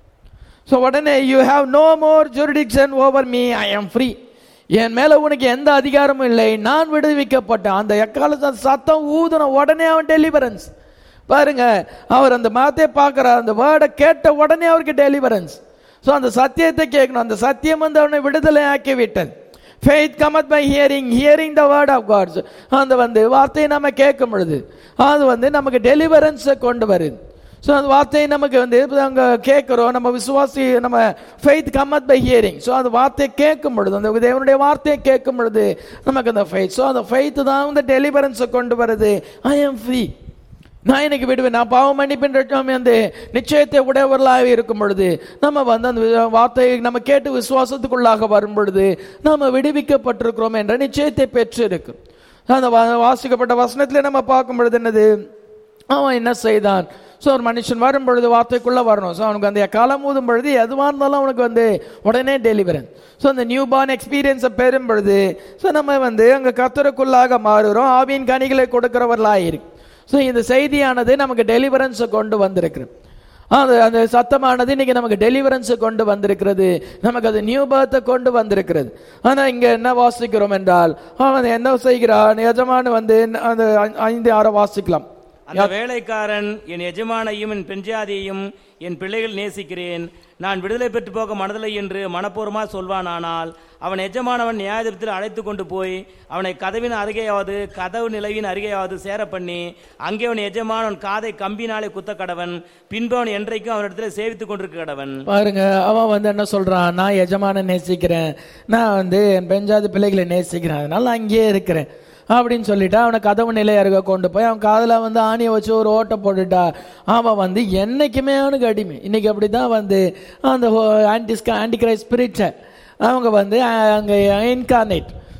ஸோ உடனே you have no more jurisdiction over me I am free என் மேல உனக்கு எந்த அதிகாரமும் இல்லை நான் விடுவிக்கப்பட்டேன் அந்த எக்கால சத்தம் ஊதுன உடனே அவன் டெலிவரன்ஸ் பாருங்க அவர் அந்த மாத்தை பார்க்கிறார் அந்த வேர்டை கேட்ட உடனே அவருக்கு டெலிவரன்ஸ் ஸோ அந்த சத்தியத்தை கேட்கணும் அந்த சத்தியம் வந்து அவனை விடுதலை ஆக்கி விட்டது faith cometh by hearing hearing the word of God's அந்த வந்து வார்த்தையை நம்ம கேட்கும் பொழுது அது வந்து நமக்கு டெலிவரன்ஸை கொண்டு வருது ஸோ அந்த வார்த்தையை நமக்கு வந்து அங்கே கேட்குறோம் நம்ம விசுவாசி நம்ம faith cometh by hearing so அந்த வார்த்தையை கேட்கும் பொழுது அந்த தேவனுடைய வார்த்தையை கேட்கும் பொழுது நமக்கு அந்த ஃபெய்த் ஸோ அந்த ஃபெய்த் தான் வந்து டெலிவரன்ஸை கொண்டு வருது ஐ எம் ஃப்ரீ நான் இன்னைக்கு விடுவேன் நான் பாவம் மன்னிப்பின் ரட்சம் அந்த நிச்சயத்தை உடையவர்களாக இருக்கும் பொழுது நம்ம வந்து அந்த வி- வார்த்தையை நம்ம கேட்டு விசுவாசத்துக்குள்ளாக வரும் பொழுது நம்ம விடுவிக்கப்பட்டிருக்கிறோம் என்ற நிச்சயத்தை பெற்றிருக்கும் அந்த வா- வாசிக்கப்பட்ட வசனத்திலே நம்ம பார்க்கும் பொழுது என்னது அவன் என்ன செய்தான் ஸோ ஒரு மனுஷன் வரும் பொழுது வார்த்தைக்குள்ள வரணும் ஸோ அவனுக்கு அந்த காலம் ஊதும் பொழுது எதுவாக இருந்தாலும் அவனுக்கு வந்து உடனே டெலிவரன் ஸோ அந்த நியூ பார்ன் எக்ஸ்பீரியன்ஸை பெறும் பொழுது ஸோ நம்ம வந்து அங்கே கத்தருக்குள்ளாக மாறுறோம் ஆவியின் கனிகளை கொடுக்கிறவர்களாக இருக்கு ஸோ இந்த செய்தியானது நமக்கு டெலிவரன்ஸை கொண்டு வந்திருக்கிறது அது அந்த சத்தமானது இன்னைக்கு நமக்கு டெலிவரன்ஸை கொண்டு வந்திருக்கிறது நமக்கு அது நியூ பர்த்தை கொண்டு வந்திருக்கிறது ஆனால் இங்கே என்ன வாசிக்கிறோம் என்றால் அவன் என்ன செய்கிறான் எஜமானு வந்து அந்த ஐ- ஐந்து ஆறை வாசிக்கலாம் அந்த வேலைக்காரன் என் எஜமானையும் என் பெண்ஜாதியையும் என் பிள்ளைகள் நேசிக்கிறேன் நான் விடுதலை பெற்று போக மனதில்லை என்று மனப்பூர்வமா சொல்வானானால் அவன் எஜமானவன் நியாயத்தில் அழைத்து கொண்டு போய் அவனை கதவின் அருகேயாவது கதவு நிலையின் அருகேயாவது சேர பண்ணி அங்கே அவன் எஜமானவன் காதை கம்பினாலே குத்த கடவன் பின்பு அவன் என்றைக்கும் அவனிடத்தில் சேவித்துக் கொண்டிருக்க கடவன் பாருங்க அவன் வந்து என்ன சொல்றான் நான் எஜமான நேசிக்கிறேன் நான் வந்து என் பெஞ்சாதி பிள்ளைகளை நேசிக்கிறேன் அதனால நான் அங்கேயே இருக்கிறேன் அப்படின்னு சொல்லிட்டு அவனை கதவு நிலை அருக கொண்டு போய் அவன் காதுல வந்து ஆணியை வச்சு ஒரு ஓட்டை போட்டுட்டா அவன் வந்து என்னைக்குமே அவனுக்கு அடிமை இன்னைக்கு அப்படிதான் வந்து அந்த ஆன்டிஸ்கா ஆன்டிகிரைஸ் ஸ்பிரிட்டை அவங்க வந்து அங்கே இன்கார்னேட்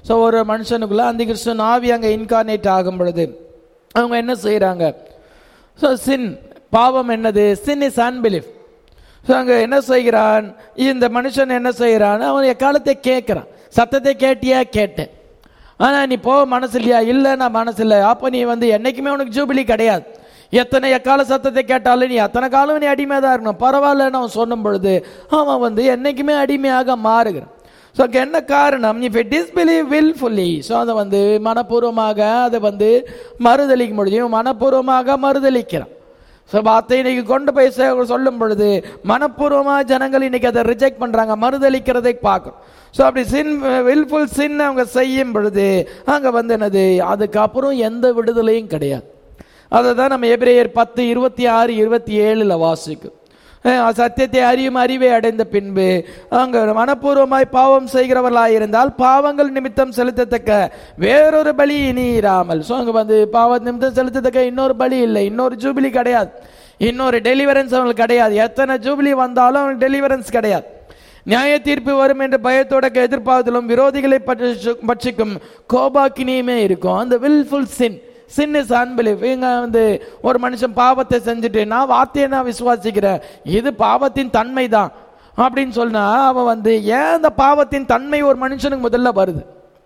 ஸோ ஒரு மனுஷனுக்குள்ள அந்த கிறிஸ்துவன் ஆவி அங்கே இன்கார்னேட் ஆகும் பொழுது அவங்க என்ன செய்கிறாங்க ஸோ சின் பாவம் என்னது சின் இஸ் அன்பிலிஃப் ஸோ அங்கே என்ன செய்கிறான் இந்த மனுஷன் என்ன செய்கிறான் அவன் எக்காலத்தை கேட்குறான் சத்தத்தை கேட்டியா கேட்டேன் ஆனால் நீ போக மனசு இல்லையா இல்லை நான் மனசு இல்லை அப்போ நீ வந்து என்னைக்குமே உனக்கு ஜூபிலி கிடையாது எத்தனை எக்கால சத்தத்தை கேட்டாலும் நீ அத்தனை காலம் நீ அடிமையாக தான் இருக்கணும் பரவாயில்லன்னு அவன் சொன்னும் பொழுது அவன் வந்து என்னைக்குமே அடிமையாக மாறுகிறான் ஸோ அங்கே என்ன காரணம் இப்போ டிஸ்பிலீவ் வில்ஃபுல்லி ஸோ அதை வந்து மனப்பூர்வமாக அதை வந்து மறுதளிக்க முடியும் மனப்பூர்வமாக மறுதளிக்கிறான் ஸோ வார்த்தை இன்னைக்கு கொண்டு போய் சே- சொல்லும் பொழுது மனப்பூர்வமாக ஜனங்கள் இன்னைக்கு அதை ரிஜெக்ட் பண்ணுறாங்க மறுதளிக்கிறதை பார்க்கும் ஸோ அப்படி சின் வில்ஃபுல் சின் அவங்க செய்யும் பொழுது அங்கே வந்து என்னது அதுக்கப்புறம் எந்த விடுதலையும் கிடையாது அதை தான் நம்ம எபிரேயர் பத்து இருபத்தி ஆறு இருபத்தி ஏழில் வாசிக்கும் அஹ் சத்தியத்தை அறியும் அறிவை அடைந்த பின்பு அங்க மனப்பூர்வமாய் பாவம் செய்கிறவர்களாய் இருந்தால் பாவங்கள் நிமித்தம் செலுத்தத்தக்க வேறொரு பலி இனி இராமல் ஸோ அங்க வந்து பாவ நிமித்தம் செலுத்தத்தக்க இன்னொரு பலி இல்லை இன்னொரு ஜூபிலி கிடையாது இன்னொரு டெலிவரன்ஸ் அவங்களுக்கு கிடையாது எத்தனை ஜூபிலி வந்தாலும் அவங்களுக்கு டெலிவரன்ஸ் கிடையாது நியாய தீர்ப்பு வரும் என்ற பயத்தோட எதிர்பார்த்தலும் விரோதிகளை பற்றி- பட்சிக்கும் கோபாக்கினியுமே இருக்கும் அந்த வில்ஃபுல் சின் சின் இஸ் அன்பிலிஃப் இங்க வந்து ஒரு மனுஷன் பாவத்தை செஞ்சுட்டு நான் வார்த்தையை நான் விசுவாசிக்கிறேன் இது பாவத்தின் தன்மை தான் அப்படின்னு சொன்னா அவன் வந்து ஏன் அந்த பாவத்தின் தன்மை ஒரு மனுஷனுக்கு முதல்ல வருது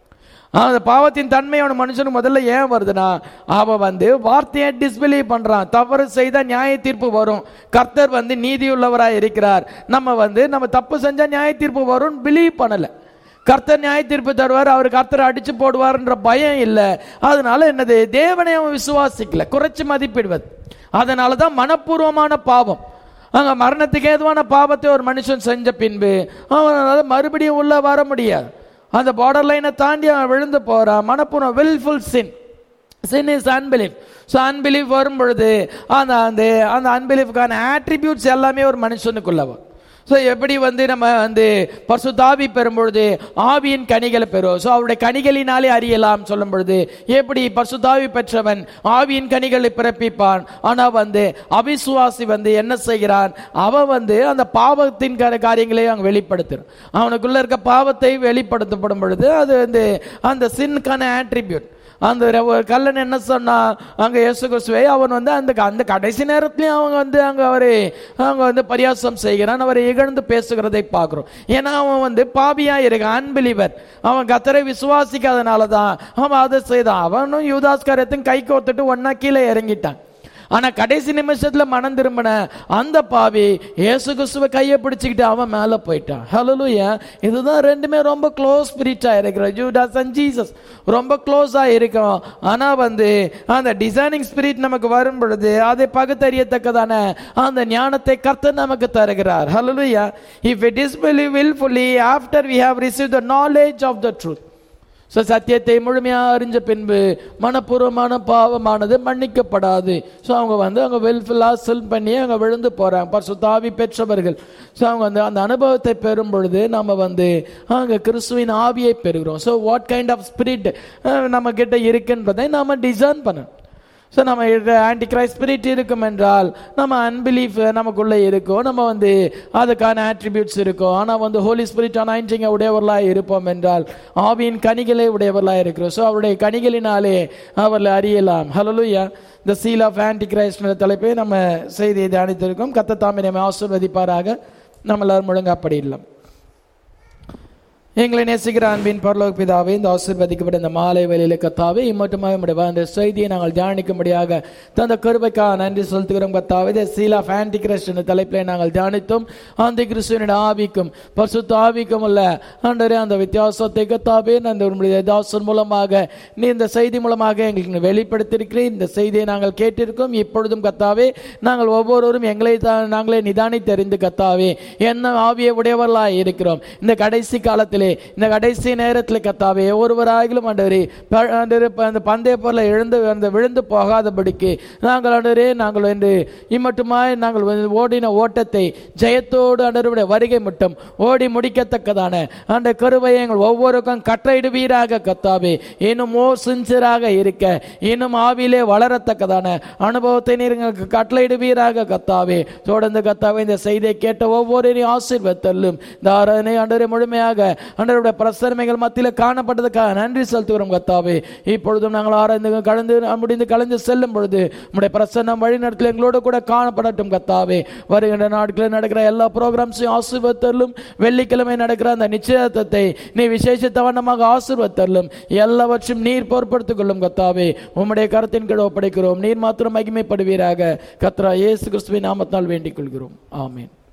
அந்த பாவத்தின் தன்மை அவன் மனுஷனுக்கு முதல்ல ஏன் வருதுன்னா அவன் வந்து வார்த்தையை டிஸ்பிலீவ் பண்றான் தவறு செய்த நியாய தீர்ப்பு வரும் கர்த்தர் வந்து நீதியுள்ளவராய் இருக்கிறார் நம்ம வந்து நம்ம தப்பு செஞ்சா நியாய தீர்ப்பு வரும் பிலீவ் பண்ணல கர்த்தர் நியாய தீர்ப்பு தருவார் அவர் கர்த்தரை அடிச்சு போடுவார்ன்ற பயம் இல்லை அதனால என்னது தேவனை அவன் விசுவாசிக்கல குறைச்சு மதிப்பிடுவது அதனால தான் மனப்பூர்வமான பாவம் அங்க மரணத்துக்கு ஏதுவான பாவத்தை ஒரு மனுஷன் செஞ்ச பின்பு அவனால மறுபடியும் உள்ள வர முடியாது அந்த பார்டர் லைனை தாண்டி அவன் விழுந்து போறான் மனப்பூர்வம் wilful sin sin is unbelief so unbelief வரும் பொழுது அந்த அந்த அந்த அன்பிலீஃப்கான ஆட்ரிபியூட்ஸ் எல்லாமே ஒரு மனுஷனுக்குள்ள வரும் ஸோ எப்படி வந்து நம்ம வந்து பரிசுத்தாவி பெறும் பொழுது ஆவியின் கனிகளை பெறும் ஸோ அவருடைய கனிகளினாலே அறியலாம் சொல்லும் பொழுது எப்படி பரிசுத்தாவி பெற்றவன் ஆவியின் கனிகளை பிறப்பிப்பான் ஆனால் வந்து அவிசுவாசி வந்து என்ன செய்கிறான் அவன் வந்து அந்த பாவத்தின் கா- காரியங்களை அங்கே வெளிப்படுத்துறான் அவனுக்குள்ள இருக்க பாவத்தை வெளிப்படுத்தப்படும் பொழுது அது வந்து அந்த சின்கான ஆட்ரிபியூட் அந்த ர- ஒரு கல்லன் என்ன சொன்னா அங்க இயேசு கிறிஸ்துவை அவன் வந்து அந்த க- அந்த கடைசி நேரத்திலயும் அவங்க வந்து அங்க அவரை அவங்க வந்து பரியாசம் செய்கிறான் அவரை இகழ்ந்து பேசுகிறதை பார்க்கிறோம் ஏன்னா அவன் வந்து பாவியா இருக்கான் அன்பிலிவர் அவன் கத்தரை விசுவாசிக்காதனால தான் அவன் அதை செய்தான் அவனும் யூதாஸ்காரத்தையும் கை கோத்துட்டு ஒன்னா கீழே இறங்கிட்டான் ஆனா கடைசி நிமிஷத்துல மனம் திரும்பின அந்த பாவி இயேசு கிறிஸ்துவ கையை பிடிச்சுக்கிட்டு அவன் மேல போயிட்டான் ஹalleluya இதுதான் ரெண்டுமே ரொம்ப க்ளோஸ் ஸ்பிரிட்டா இருக்கிற ஜூடாஸ் அண்ட் ஜீசஸ் ரொம்ப க்ளோஸா இருக்கும் ஆனா வந்து அந்த டிசைனிங் ஸ்பிரிட் நமக்கு வரும் பொழுது அதை பகுத்தறியத்தக்கதான அந்த ஞானத்தை கர்த்தர் நமக்கு தருகிறார் ஹalleluya if we disbelieve willfully after we have received the knowledge of the truth so சத்தியத்தை முழுமையாக அறிஞ்ச பின்பு மனப்பூர்வமான பாவமானது மன்னிக்கப்படாது ஸோ அவங்க வந்து அவங்க வெல்ஃபுல்லாக செல் பண்ணி அவங்க விழுந்து போகிறாங்க பரிசுத்தாவி பெற்றவர்கள் ஸோ அவங்க வந்து அந்த அனுபவத்தை பெறும் பொழுது நம்ம வந்து அங்கே கிறிஸ்துவின் ஆவியை பெறுகிறோம் so what kind of spirit நம்ம கிட்ட இருக்குன்றதை நாம டிசைன் பண்ணணும் ஸோ நம்ம ஆன்டி கிரைஸ்ட் ஸ்பிரிட் இருக்கும் என்றால் நம்ம அன்பிலீஃப் நமக்குள்ளே இருக்கும் நம்ம வந்து அதுக்கான ஆட்ரிபியூட்ஸ் இருக்கும் ஆனால் வந்து ஹோலி ஸ்பிரிட் அனாயிண்டிங்க உடையவர்களாக இருப்போம் என்றால் ஆவியின் கனிகளை உடையவர்களாக இருக்கிறோம் ஸோ அவருடைய கனிகளினாலே அவர்களை அறியலாம் hallelujah the seal of antichrist தலைப்பை நம்ம செய்தியை தியானித்திருக்கோம் கத்த தாமே நம்ம ஆசிர்வதிப்பாராக நம்ம எல்லாரும் முழங்காப்படி இல்லை எங்களை நேசிக்கிற அன்பின் பரலோக பிதாவே இந்த ஆசீர்வதிக்கப்பட்ட இந்த மாலை வேலையில கத்தாவே இம்மட்டுமாக நம்முடைய அந்த செய்தியை நாங்கள் தியானிக்கும்படியாக தந்த கருவைக்காக நன்றி செலுத்துகிறோம் கத்தாவே இந்த சீல் ஆஃப் ஆன்டி கிறிஸ்ட் என்ற தலைப்பிலே நாங்கள் தியானித்தோம் அந்த கிறிஸ்துவனுடைய ஆவிக்கும் பரிசுத்த ஆவிக்கும் உள்ள ஆண்டவரே அந்த வித்தியாசத்தை கத்தாவே அந்த உங்களுடைய தாசன் மூலமாக நீ இந்த செய்தி மூலமாக எங்களுக்கு நீ வெளிப்படுத்தியிருக்கிறீர் இந்த செய்தியை நாங்கள் கேட்டிருக்கோம் இப்பொழுதும் கத்தாவே நாங்கள் ஒவ்வொருவரும் எங்களை தான் நாங்களே நிதானித்து தெரிந்து கத்தாவே என்ன ஆவியை உடையவர்களாய் இருக்கிறோம் இந்த கடைசி காலத்திலே இந்த கடைசி நேரத்தில் கத்தாவே ஒருவராகிலும் ஆண்டவரே ப- ஆண்டவரே, ப- அந்த பந்தய பொருளை எழுந்து அந்த விழுந்து போகாதபடிக்கு நாங்கள் ஆண்டவரே நாங்கள் என்று இம்மட்டுமாய் நாங்கள் வந்து ஓடின ஓட்டத்தை ஜெயத்தோடு ஆண்டவருடைய வருகை மட்டும் ஓடி முடிக்கத்தக்கதான அந்த கருவையை எங்கள் ஒவ்வொருக்கும் கட்டளையிடுவீராக கத்தாவே இன்னும் மோர் சின்சியராக இருக்க இன்னும் ஆவியிலே வளரத்தக்கதான அனுபவத்தை நீர் எங்களுக்கு கட்டளையிடுவீராக கத்தாவே தொடர்ந்து கத்தாவே இந்த செய்தியை கேட்ட ஒவ்வொருவரையும் ஆசீர்வத்தல்லும் இந்த ஆராதனை ஆண்டவரே முழுமையாக அன்றருடைய பிரசரமைகள் மத்தியில் காணப்பட்டதுக்காக நன்றி செலுத்துகிறோம் கத்தாவே இப்பொழுதும் நாங்கள் ஆராய்ந்து கலந்து முடிந்து கலந்து செல்லும் பொழுது உம்முடைய பிரசன்னம் வழிநடத்தில் எங்களோடு கூட காணப்படட்டும் கத்தாவே வருகின்ற நாட்களில் நடக்கிற எல்லா ப்ரோக்ராம்ஸையும் ஆசீர்வத்தரலும் வெள்ளிக்கிழமை நடக்கிற அந்த நிச்சயத்தை நீ விசேஷத்த வண்ணமாக ஆசீர்வத்தரலும் எல்லாவற்றையும் நீர் பொறுப்படுத்திக் கொள்ளும் கத்தாவே உம்முடைய கருத்தின் கீழ் ஒப்படைக்கிறோம் நீர் மாத்திரம் மகிமைப்படுவீராக கத்ரா இயேசு கிறிஸ்துவின் நாமத்தால் வேண்டிக் கொள்கிறோம் ஆமென்